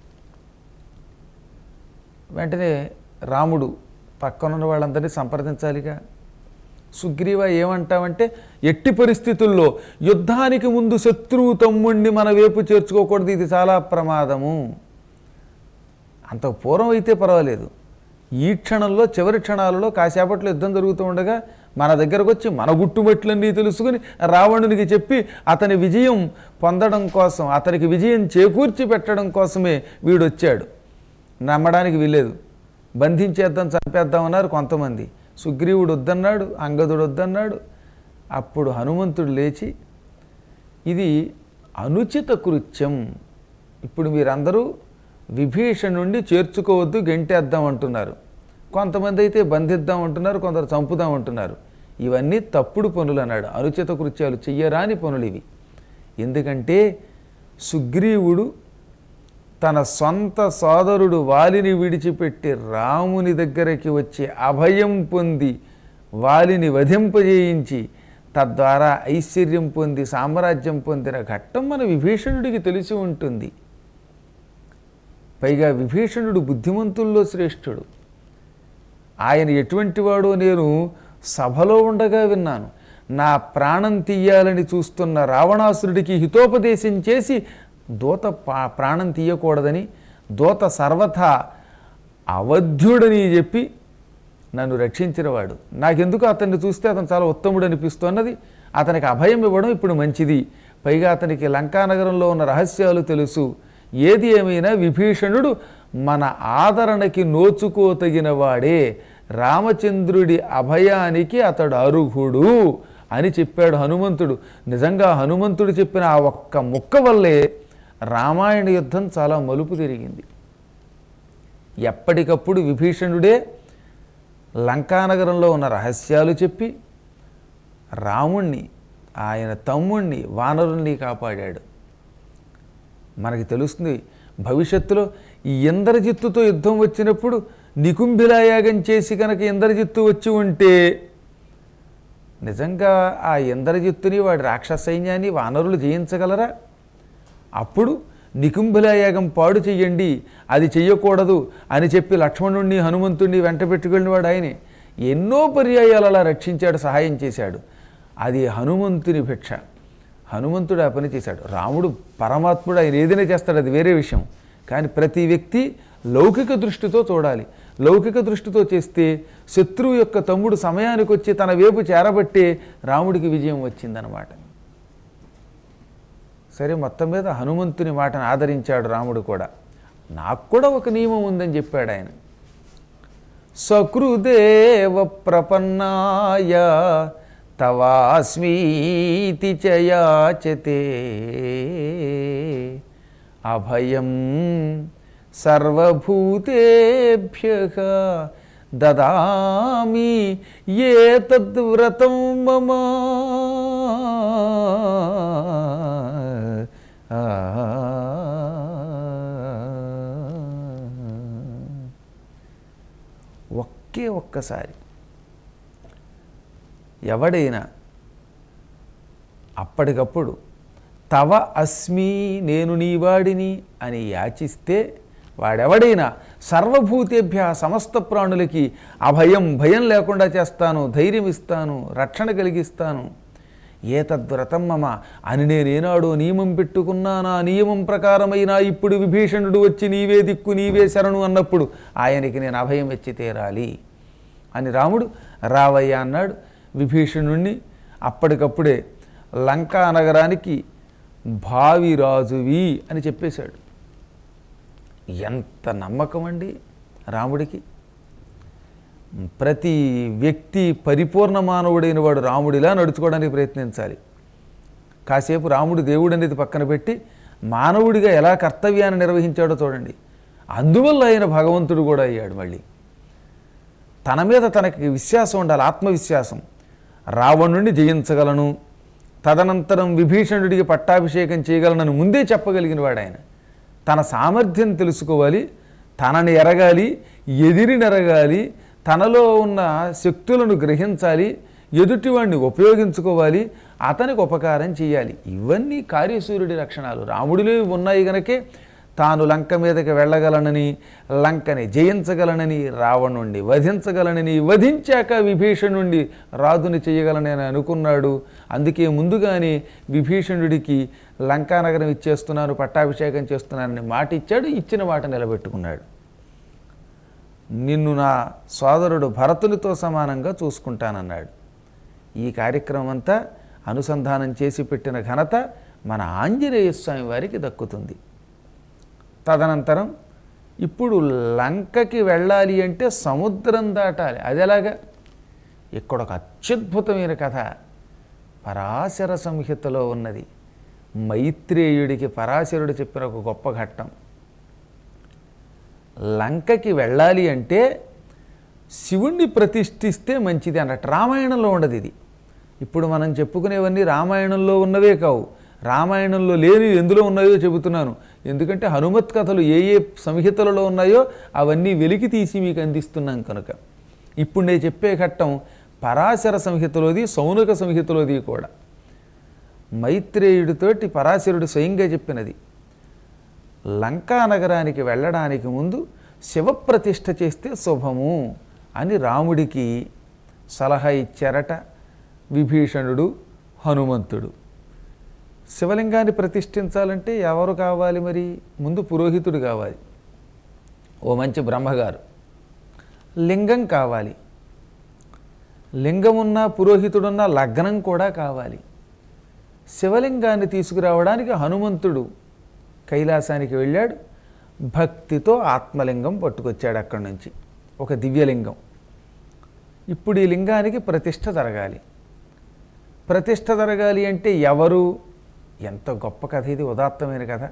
[SPEAKER 2] వెంటనే రాముడు పక్కనున్న వాళ్ళందరినీ సంప్రదించాలిగా సుగ్రీవ ఏమంటావంటే ఎట్టి పరిస్థితుల్లో యుద్ధానికి ముందు శత్రువు తమ్ముణ్ణి మన వైపు చేర్చుకోకూడదు ఇది చాలా ప్రమాదము అంత పూర్వం అయితే పర్వాలేదు ఈ క్షణంలో చివరి క్షణాలలో కాసేపట్లో యుద్ధం జరుగుతూ ఉండగా మన దగ్గరకు వచ్చి మన గుట్టుమట్లన్నీ తెలుసుకుని రావణునికి చెప్పి అతని విజయం పొందడం కోసం అతనికి విజయం చేకూర్చి పెట్టడం కోసమే వీడు వచ్చాడు నమ్మడానికి వీలేదు బంధించేద్దాం చంపేద్దామన్నారు కొంతమంది సుగ్రీవుడు వద్దన్నాడు అంగదుడు వద్దన్నాడు అప్పుడు హనుమంతుడు లేచి ఇది అనుచిత కృత్యం ఇప్పుడు మీరందరూ విభీషణుండి చేర్చుకోవద్దు గెంటేద్దాం అంటున్నారు కొంతమంది అయితే బంధిద్దాం అంటున్నారు కొందరు చంపుదాం అంటున్నారు ఇవన్నీ తప్పుడు పనులు అన్నాడు అనుచిత కృత్యాలు చెయ్యరాని పనులు ఇవి ఎందుకంటే సుగ్రీవుడు తన సొంత సోదరుడు వాలిని విడిచిపెట్టి రాముని దగ్గరికి వచ్చి అభయం పొంది వాలిని వధింపజేయించి తద్వారా ఐశ్వర్యం పొంది సామ్రాజ్యం పొందిన ఘట్టం మన విభీషణుడికి తెలిసి ఉంటుంది పైగా విభీషణుడు బుద్ధిమంతుల్లో శ్రేష్ఠుడు ఆయన ఎటువంటి వాడో నేను సభలో ఉండగా విన్నాను నా ప్రాణం తీయాలని చూస్తున్న రావణాసురుడికి హితోపదేశం చేసి దూత పా- ప్రాణం తీయకూడదని దూత సర్వథా అవధ్యుడని చెప్పి నన్ను రక్షించినవాడు నాకెందుకు అతన్ని చూస్తే అతను చాలా ఉత్తముడు అనిపిస్తున్నది అతనికి అభయం ఇవ్వడం ఇప్పుడు మంచిది పైగా అతనికి లంకానగరంలో ఉన్న రహస్యాలు తెలుసు ఏది ఏమైనా విభీషణుడు మన ఆదరణకి నోచుకోతగిన వాడే రామచంద్రుడి అభయానికి అతడు అర్హుడు అని చెప్పాడు హనుమంతుడు నిజంగా హనుమంతుడు చెప్పిన ఆ ఒక్క ముక్క వల్లే రామాయణ యుద్ధం చాలా మలుపు తిరిగింది ఎప్పటికప్పుడు విభీషణుడే లంకానగరంలో ఉన్న రహస్యాలు చెప్పి రాముణ్ణి ఆయన తమ్ముణ్ణి వానరుణ్ణి కాపాడాడు మనకి తెలుస్తుంది భవిష్యత్తులో ఈ ఇంద్రజిత్తుతో యుద్ధం వచ్చినప్పుడు నికుంభిలాయాగం చేసి కనుక ఇంద్రజిత్తు వచ్చి ఉంటే నిజంగా ఆ ఇంద్రజిత్తుని వాడి రాక్షస సైన్యాన్ని వానరులు జయించగలరా అప్పుడు నికుంభిలాయాగం పాడు చెయ్యండి అది చెయ్యకూడదు అని చెప్పి లక్ష్మణుణ్ణి హనుమంతుణ్ణి వెంట పెట్టుకెళ్ళిన వాడు ఆయనే ఎన్నో పర్యాయాలు అలా రక్షించాడు సహాయం చేశాడు అది హనుమంతుని భిక్ష హనుమంతుడు ఆ పని చేశాడు రాముడు పరమాత్ముడు ఆయన ఏదైనా చేస్తాడు అది వేరే విషయం కానీ ప్రతి వ్యక్తి లౌకిక దృష్టితో చూడాలి లౌకిక దృష్టితో చేస్తే శత్రువు యొక్క తమ్ముడు సమయానికి వచ్చి తన వైపు చేరబట్టే రాముడికి విజయం వచ్చిందనమాట సరే మొత్తం మీద హనుమంతుని మాటను ఆదరించాడు రాముడు కూడా నాకు కూడా ఒక నియమం ఉందని చెప్పాడు ఆయన సకృదేవ ప్రపన్నాయ తవాస్మీతి చ యాచతే అభయం సర్వభూతేభ్య దదామి ఏ తద్వ్రతం మమ ఒకే ఒక్కసారి ఎవడైనా అప్పటికప్పుడు తవ అస్మి నేను నీవాడిని అని యాచిస్తే వాడెవడైనా సర్వభూతేభ్య సమస్త ప్రాణులకి అభయం భయం లేకుండా చేస్తాను ధైర్యం ఇస్తాను రక్షణ కలిగిస్తాను ఏ తద్వ్రతం మమ అని నేనేనాడో నియమం పెట్టుకున్నా నా నియమం ప్రకారమైనా ఇప్పుడు విభీషణుడు వచ్చి నీవే దిక్కు నీవే శరణు అన్నప్పుడు ఆయనకి నేను అభయం ఇచ్చి తీరాలి అని రాముడు రావయ్య అన్నాడు విభీషణుణ్ణి అప్పటికప్పుడే లంకా నగరానికి భావి రాజువి అని చెప్పేశాడు ఎంత నమ్మకం అండి రాముడికి ప్రతి వ్యక్తి పరిపూర్ణ మానవుడైన వాడు రాముడిలా నడుచుకోవడానికి ప్రయత్నించాలి కాసేపు రాముడు దేవుడు అనేది పక్కన పెట్టి మానవుడిగా ఎలా కర్తవ్యాన్ని నిర్వహించాడో చూడండి అందువల్ల ఆయన భగవంతుడు కూడా అయ్యాడు మళ్ళీ తన మీద తనకి విశ్వాసం ఉండాలి ఆత్మవిశ్వాసం రావణుణ్ణి జయించగలను తదనంతరం విభీషణుడికి పట్టాభిషేకం చేయగలనని ముందే చెప్పగలిగిన వాడు ఆయన తన సామర్థ్యం తెలుసుకోవాలి తనని ఎరగాలి ఎదిరిని ఎరగాలి తనలో ఉన్న శక్తులను గ్రహించాలి ఎదుటివాడిని ఉపయోగించుకోవాలి అతనికి ఉపకారం చేయాలి ఇవన్నీ కార్యసూర్యుడి లక్షణాలు రాముడిలో ఇవి ఉన్నాయి గనకే తాను లంక మీదకి వెళ్ళగలనని లంకని జయించగలనని రావణుణ్ణి వధించగలనని వధించాక విభీషణుణ్ణి రాజుని చేయగలనని అనుకున్నాడు అందుకే ముందుగానే విభీషణుడికి లంకానగరం ఇచ్చేస్తున్నాను పట్టాభిషేకం చేస్తున్నానని మాట ఇచ్చాడు ఇచ్చిన మాట నిలబెట్టుకున్నాడు నిన్ను నా సోదరుడు భరతునితో సమానంగా చూసుకుంటానన్నాడు ఈ కార్యక్రమం అంతా అనుసంధానం చేసి పెట్టిన ఘనత మన ఆంజనేయ స్వామి వారికి దక్కుతుంది తదనంతరం ఇప్పుడు లంకకి వెళ్ళాలి అంటే సముద్రం దాటాలి అది ఎలాగా ఇక్కడ ఒక అత్యద్భుతమైన కథ పరాశర సంహితలో ఉన్నది మైత్రేయుడికి పరాశరుడు చెప్పిన ఒక గొప్ప ఘట్టం లంకకి వెళ్ళాలి అంటే శివుణ్ణి ప్రతిష్ఠిస్తే మంచిది అన్నట్టు రామాయణంలో ఉండదు ఇది ఇప్పుడు మనం చెప్పుకునేవన్నీ రామాయణంలో ఉన్నవే కావు రామాయణంలో లేని ఎందులో ఉన్నాయో చెబుతున్నాను ఎందుకంటే హనుమత్ కథలు ఏ ఏ సంహితలలో ఉన్నాయో అవన్నీ వెలికి తీసి మీకు అందిస్తున్నాం కనుక ఇప్పుడు నేను చెప్పే ఘట్టం పరాశర సంహితలోది సౌనక సంహితలోది కూడా మైత్రేయుడితోటి పరాశరుడు స్వయంగా చెప్పినది లంకా నగరానికి వెళ్ళడానికి ముందు శివప్రతిష్ఠ చేస్తే శుభము అని రాముడికి సలహా ఇచ్చారట విభీషణుడు హనుమంతుడు శివలింగాన్ని ప్రతిష్ఠించాలంటే ఎవరు కావాలి మరి ముందు పురోహితుడు కావాలి ఓ మంచి బ్రహ్మగారు లింగం కావాలి లింగమున్న పురోహితుడున్న లగ్నం కూడా కావాలి శివలింగాన్ని తీసుకురావడానికి హనుమంతుడు కైలాసానికి వెళ్ళాడు భక్తితో ఆత్మలింగం పట్టుకొచ్చాడు అక్కడి నుంచి ఒక దివ్యలింగం ఇప్పుడు ఈ లింగానికి ప్రతిష్ఠ జరగాలి ప్రతిష్ఠ జరగాలి అంటే ఎవరు ఎంత గొప్ప కథ ఇది ఉదాత్తమైన కథ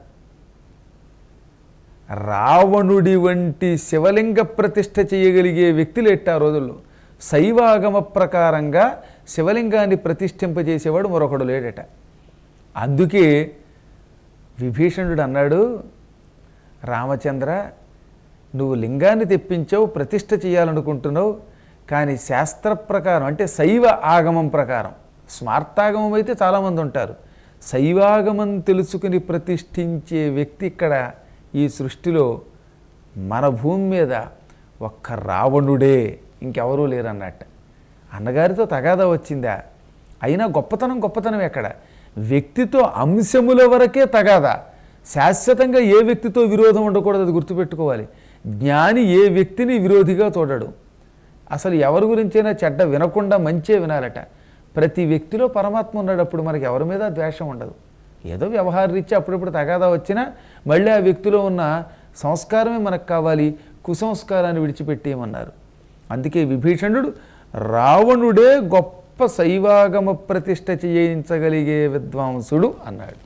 [SPEAKER 2] రావణుడి వంటి శివలింగ ప్రతిష్ఠ చేయగలిగే వ్యక్తులు ఎట్టా రోజుల్లో శైవాగమ ప్రకారంగా శివలింగాన్ని ప్రతిష్ఠింపజేసేవాడు మరొకడు లేడట అందుకే విభీషణుడు అన్నాడు రామచంద్ర నువ్వు లింగాన్ని తెప్పించావు ప్రతిష్ఠ చేయాలనుకుంటున్నావు కానీ శాస్త్ర ప్రకారం అంటే శైవ ఆగమం ప్రకారం స్మార్తాగమం అయితే చాలామంది ఉంటారు శైవాగమం తెలుసుకుని ప్రతిష్ఠించే వ్యక్తి ఇక్కడ ఈ సృష్టిలో మన భూమి మీద ఒక్క రావణుడే ఇంకెవరూ లేరన్నట్ట అన్నగారితో తగాదా వచ్చిందా అయినా గొప్పతనం గొప్పతనం ఎక్కడ వ్యక్తితో అంశముల వరకే తగాదా శాశ్వతంగా ఏ వ్యక్తితో విరోధం ఉండకూడదు అది గుర్తుపెట్టుకోవాలి జ్ఞాని ఏ వ్యక్తిని విరోధిగా చూడడు అసలు ఎవరి గురించైనా చెడ్డ వినకుండా మంచే వినాలట ప్రతి వ్యక్తిలో పరమాత్మ ఉన్నాడు అప్పుడు మనకి ఎవరి మీద ద్వేషం ఉండదు ఏదో వ్యవహార రీత్యా అప్పుడప్పుడు తగాదా వచ్చినా మళ్ళీ ఆ వ్యక్తిలో ఉన్న సంస్కారమే మనకు కావాలి కుసంస్కారాన్ని విడిచిపెట్టేయమన్నారు అందుకే విభీషణుడు రావణుడే గొప్ప శైవాగమ ప్రతిష్ఠ చేయించగలిగే విద్వాంసుడు అన్నాడు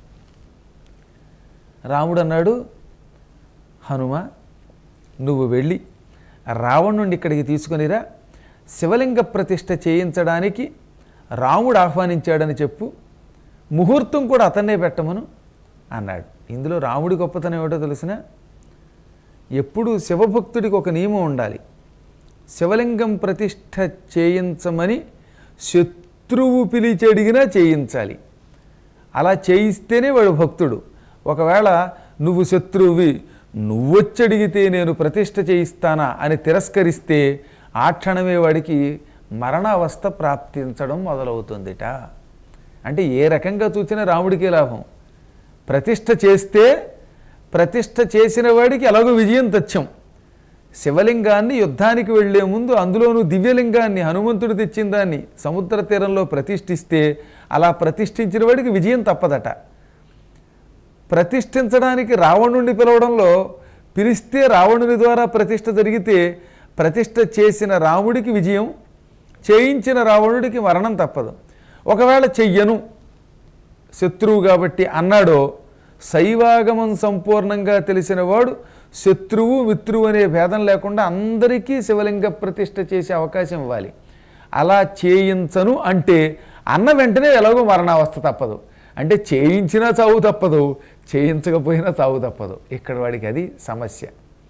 [SPEAKER 2] రాముడు అన్నాడు హనుమ నువ్వు వెళ్ళి రావణుడిని ఇక్కడికి తీసుకునిరా శివలింగ ప్రతిష్ఠ చేయించడానికి రాముడు ఆహ్వానించాడని చెప్పు ముహూర్తం కూడా అతన్నే పెట్టమను అన్నాడు ఇందులో రాముడి గొప్పతనం ఏమిటో తెలిసిన ఎప్పుడు శివభక్తుడికి ఒక నియమం ఉండాలి శివలింగం ప్రతిష్ఠ చేయించమని శత్రువు పిలిచి అడిగినా చేయించాలి అలా చేయిస్తేనే వాడు భక్తుడు ఒకవేళ నువ్వు శత్రువువి నువ్వొచ్చి అడిగితే నేను ప్రతిష్ఠ చేయిస్తానా అని తిరస్కరిస్తే ఆ క్షణమే వాడికి మరణావస్థ ప్రాప్తించడం మొదలవుతుందిట అంటే ఏ రకంగా చూసినా రాముడికే లాభం ప్రతిష్ఠ చేస్తే ప్రతిష్ఠ చేసిన వాడికి ఎలాగో విజయం తథ్యం శివలింగాన్ని యుద్ధానికి వెళ్లే ముందు అందులోనూ దివ్యలింగాన్ని హనుమంతుడు తెచ్చిన దాన్ని సముద్ర తీరంలో ప్రతిష్ఠిస్తే అలా ప్రతిష్ఠించిన వాడికి విజయం తప్పదట ప్రతిష్ఠించడానికి రావణుణ్ణి పిలవడంలో పిలిస్తే రావణుని ద్వారా ప్రతిష్ఠ జరిగితే ప్రతిష్ఠ చేసిన రాముడికి విజయం చేయించిన రావణుడికి మరణం తప్పదు ఒకవేళ చెయ్యను శత్రువు కాబట్టి అన్నాడో శైవాగమం సంపూర్ణంగా తెలిసిన వాడు శత్రువు మిత్రువు అనే భేదం లేకుండా అందరికీ శివలింగ ప్రతిష్ఠ చేసే అవకాశం ఇవ్వాలి అలా చేయించను అంటే అన్న వెంటనే ఎలాగో మరణావస్థ తప్పదు అంటే చేయించినా చావు తప్పదు చేయించకపోయినా చావు తప్పదు ఇక్కడ వాడికి అది సమస్య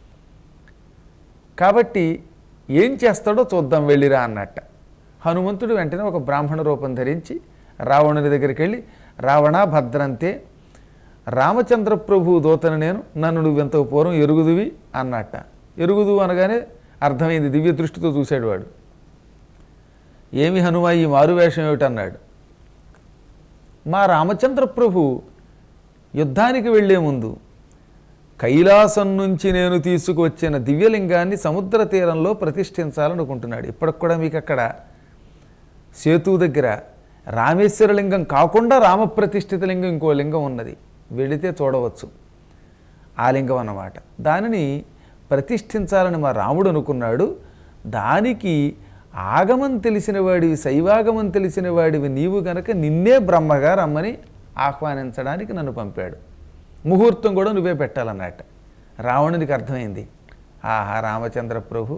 [SPEAKER 2] కాబట్టి ఏం చేస్తాడో చూద్దాం వెళ్ళిరా అన్నట్ట హనుమంతుడు వెంటనే ఒక బ్రాహ్మణ రూపం ధరించి రావణుని దగ్గరికి వెళ్ళి రావణ భద్రంతే రామచంద్ర ప్రభు దూతను నేను నన్ను నువ్వెంత పూర్వం ఎరుగుదువి అన్నట్ట ఎరుగుదు అనగానే అర్థమైంది దివ్య దృష్టితో చూశాడు వాడు ఏమి హనుమ ఈ మారువేషం ఏమిటన్నాడు మా రామచంద్ర ప్రభు యుద్ధానికి వెళ్ళే ముందు కైలాసం నుంచి నేను తీసుకువచ్చిన దివ్యలింగాన్ని సముద్ర తీరంలో ప్రతిష్ఠించాలనుకుంటున్నాడు ఇప్పటికి కూడా మీకు అక్కడ సేతు దగ్గర రామేశ్వర లింగం కాకుండా రామప్రతిష్ఠిత లింగం ఇంకో లింగం ఉన్నది వెళితే చూడవచ్చు ఆ లింగం అన్నమాట దానిని ప్రతిష్ఠించాలని మా రాముడు అనుకున్నాడు దానికి ఆగమం తెలిసిన వాడివి శైవాగమం తెలిసిన వాడివి నీవు గనక నిన్నే బ్రహ్మగా రమ్మని ఆహ్వానించడానికి నన్ను పంపాడు ముహూర్తం కూడా నువ్వే పెట్టాలన్నట్ట రావణునికి అర్థమైంది ఆహా రామచంద్ర ప్రభు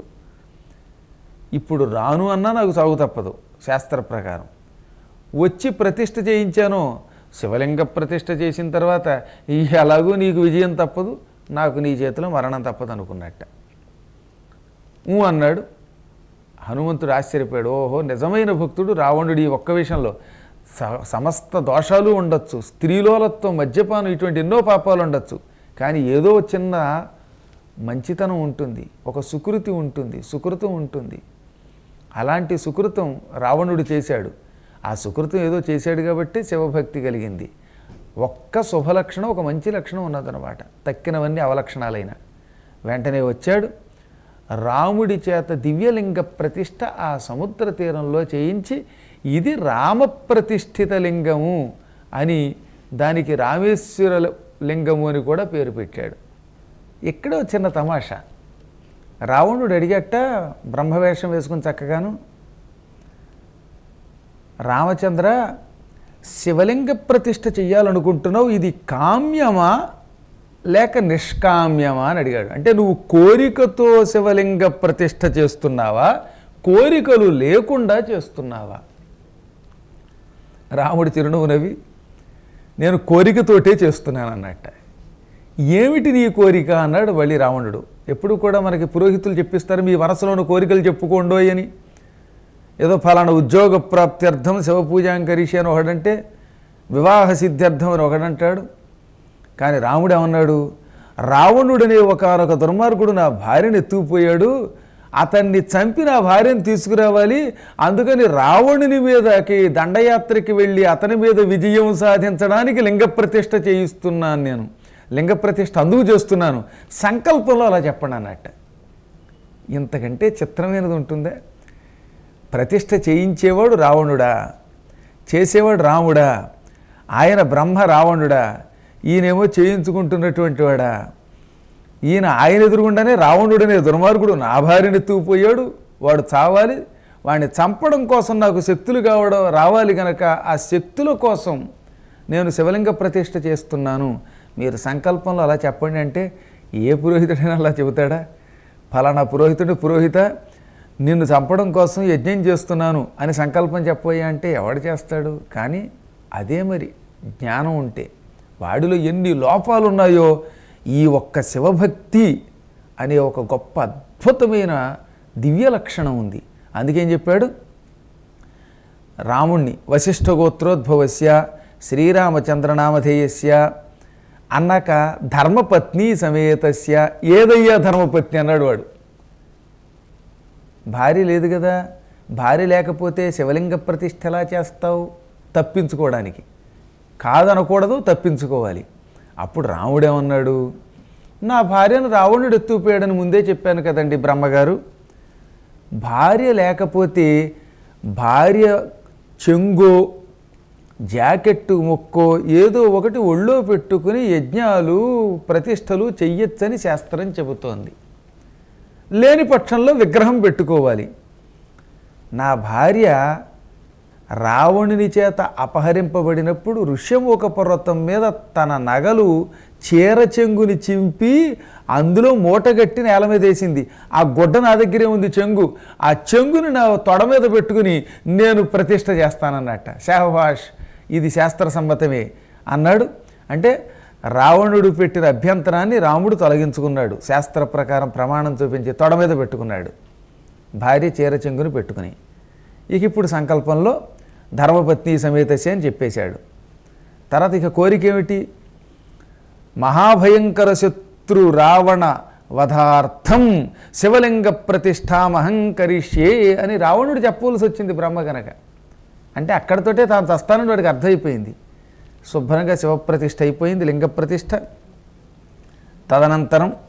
[SPEAKER 2] ఇప్పుడు రాను అన్నా నాకు సాగు తప్పదు శాస్త్ర ప్రకారం వచ్చి ప్రతిష్ఠ చేయించాను శివలింగ ప్రతిష్ఠ చేసిన తర్వాత ఈ ఎలాగూ నీకు విజయం తప్పదు నాకు నీ చేతిలో మరణం తప్పదు అనుకున్నట్ట ఊ అన్నాడు హనుమంతుడు ఆశ్చర్యపోయాడు ఓహో నిజమైన భక్తుడు రావణుడు ఈ ఒక్క విషయంలో స- సమస్త దోషాలు ఉండొచ్చు స్త్రీలోలత్వం మద్యపానం ఇటువంటి ఎన్నో పాపాలు ఉండొచ్చు కానీ ఏదో చిన్న మంచితనం ఉంటుంది ఒక సుకృతి ఉంటుంది సుకృతం ఉంటుంది అలాంటి సుకృతం రావణుడు చేశాడు ఆ సుకృతం ఏదో చేశాడు కాబట్టి శివభక్తి కలిగింది ఒక్క శుభలక్షణం ఒక మంచి లక్షణం ఉన్నదన్నమాట తక్కినవన్నీ అవలక్షణాలైన వెంటనే వచ్చాడు రాముడి చేత దివ్యలింగ ప్రతిష్ఠ ఆ సముద్ర తీరంలో చేయించి ఇది రామప్రతిష్ఠిత లింగము అని దానికి రామేశ్వర లింగము అని కూడా పేరు పెట్టాడు ఇక్కడే ఒక చిన్న తమాషా రావణుడు అడిగట్ట బ్రహ్మవేషం వేసుకుని చక్కగాను రామచంద్ర శివలింగ ప్రతిష్ఠ చెయ్యాలనుకుంటున్నావు ఇది కామ్యమా లేక నిష్కామ్యమా అని అడిగాడు అంటే నువ్వు కోరికతో శివలింగ ప్రతిష్ఠ చేస్తున్నావా కోరికలు లేకుండా చేస్తున్నావా రాముడి చిరునవ్వు నవ్వి నేను కోరికతోటే చేస్తున్నాను అన్నట్ట ఏమిటి నీ కోరిక అన్నాడు మళ్ళీ రావణుడు ఎప్పుడు కూడా మనకి పురోహితులు చెప్పిస్తారు మీ మనసులోని కోరికలు చెప్పుకోండోయ్ అని ఏదో ఫలానా ఉద్యోగ ప్రాప్త్యర్థం శివపూజాంకరిషి అని ఒకడంటే వివాహ సిద్ధ్యర్థం అని ఒకడంటాడు కానీ రాముడు ఏమన్నాడు రావణుడనే ఒకనొక దుర్మార్గుడు నా భార్యను ఎత్తుకుపోయాడు అతన్ని చంపి నా భార్యను తీసుకురావాలి అందుకని రావణుని మీదకి దండయాత్రకి వెళ్ళి అతని మీద విజయం సాధించడానికి లింగ ప్రతిష్ఠ చేయిస్తున్నాను నేను లింగ ప్రతిష్ఠ అందుకు చేస్తున్నాను సంకల్పంలో అలా చెప్పండి అన్నట్ట ఇంతకంటే చిత్రమైనది ఉంటుందా ప్రతిష్ఠ చేయించేవాడు రావణుడా చేసేవాడు రాముడా ఆయన బ్రహ్మ రావణుడా ఈయనేమో చేయించుకుంటున్నటువంటి వాడా ఈయన ఆయన ఎదురుగుండానే రావణుడనే దుర్మార్గుడు నా భార్యను ఎత్తుకుపోయాడు వాడు చావాలి వాడిని చంపడం కోసం నాకు శక్తులు కావడం రావాలి గనక ఆ శక్తుల కోసం నేను శివలింగ ప్రతిష్ఠ చేస్తున్నాను మీరు సంకల్పంలో అలా చెప్పండి అంటే ఏ పురోహితుడైనా అలా చెబుతాడా ఫలానా పురోహితుడు పురోహిత నిన్ను చంపడం కోసం యజ్ఞం చేస్తున్నాను అని సంకల్పం చెప్పబోయా అంటే ఎవడు చేస్తాడు కానీ అదే మరి జ్ఞానం ఉంటే వాడిలో ఎన్ని లోపాలు ఉన్నాయో ఈ ఒక్క శివభక్తి అనే ఒక గొప్ప అద్భుతమైన దివ్య లక్షణం ఉంది అందుకేం చెప్పాడు రాముణ్ణి వశిష్ఠ గోత్రోద్భవస్య శ్రీరామచంద్రనామధేయస్య అన్నాక ధర్మపత్ని సమేతస్య ఏదయ్యా ధర్మపత్ని అన్నాడు వాడు భార్య లేదు కదా భార్య లేకపోతే శివలింగ ప్రతిష్ఠ ఎలా చేస్తావు తప్పించుకోవడానికి కాదనకూడదు తప్పించుకోవాలి అప్పుడు రాముడేమన్నాడు నా భార్యను రావణుడు ఎత్తుకుపోయాడని ముందే చెప్పాను కదండి బ్రహ్మగారు భార్య లేకపోతే భార్య చెంగో జాకెట్టు మొక్కో ఏదో ఒకటి ఒళ్ళో పెట్టుకుని యజ్ఞాలు ప్రతిష్టలు చెయ్యొచ్చని శాస్త్రం చెబుతోంది లేని పక్షంలో విగ్రహం పెట్టుకోవాలి నా భార్య రావణుని చేత అపహరింపబడినప్పుడు ఋష్యమూక పర్వతం మీద తన నగలు చీర చెంగుని చింపి అందులో మూటగట్టి నేల మీద వేసింది ఆ గుడ్డ నా దగ్గరే ఉంది చెంగు ఆ చెంగుని నా తొడ మీద పెట్టుకుని నేను ప్రతిష్ట చేస్తానన్నట్ట శాహవాష్ ఇది శాస్త్ర సమ్మతమే అన్నాడు అంటే రావణుడు పెట్టిన అభ్యంతరాన్ని రాముడు తొలగించుకున్నాడు శాస్త్ర ప్రకారం ప్రమాణం చూపించి తొడ మీద పెట్టుకున్నాడు భార్య చీర చెంగుని పెట్టుకుని ఇక ఇప్పుడు సంకల్పంలో ధర్మపత్ని సమేతసి అని చెప్పేశాడు తర్వాత ఇక కోరిక ఏమిటి మహాభయంకర శత్రు రావణ వధార్థం శివలింగ ప్రతిష్టామహంకరిష్యే అని రావణుడు చెప్పవలసి వచ్చింది బ్రహ్మ గనక అంటే అక్కడితోటే తాను చస్తానని వాడికి అర్థమైపోయింది శుభ్రంగా శివప్రతిష్ఠ అయిపోయింది లింగ ప్రతిష్ఠ తదనంతరం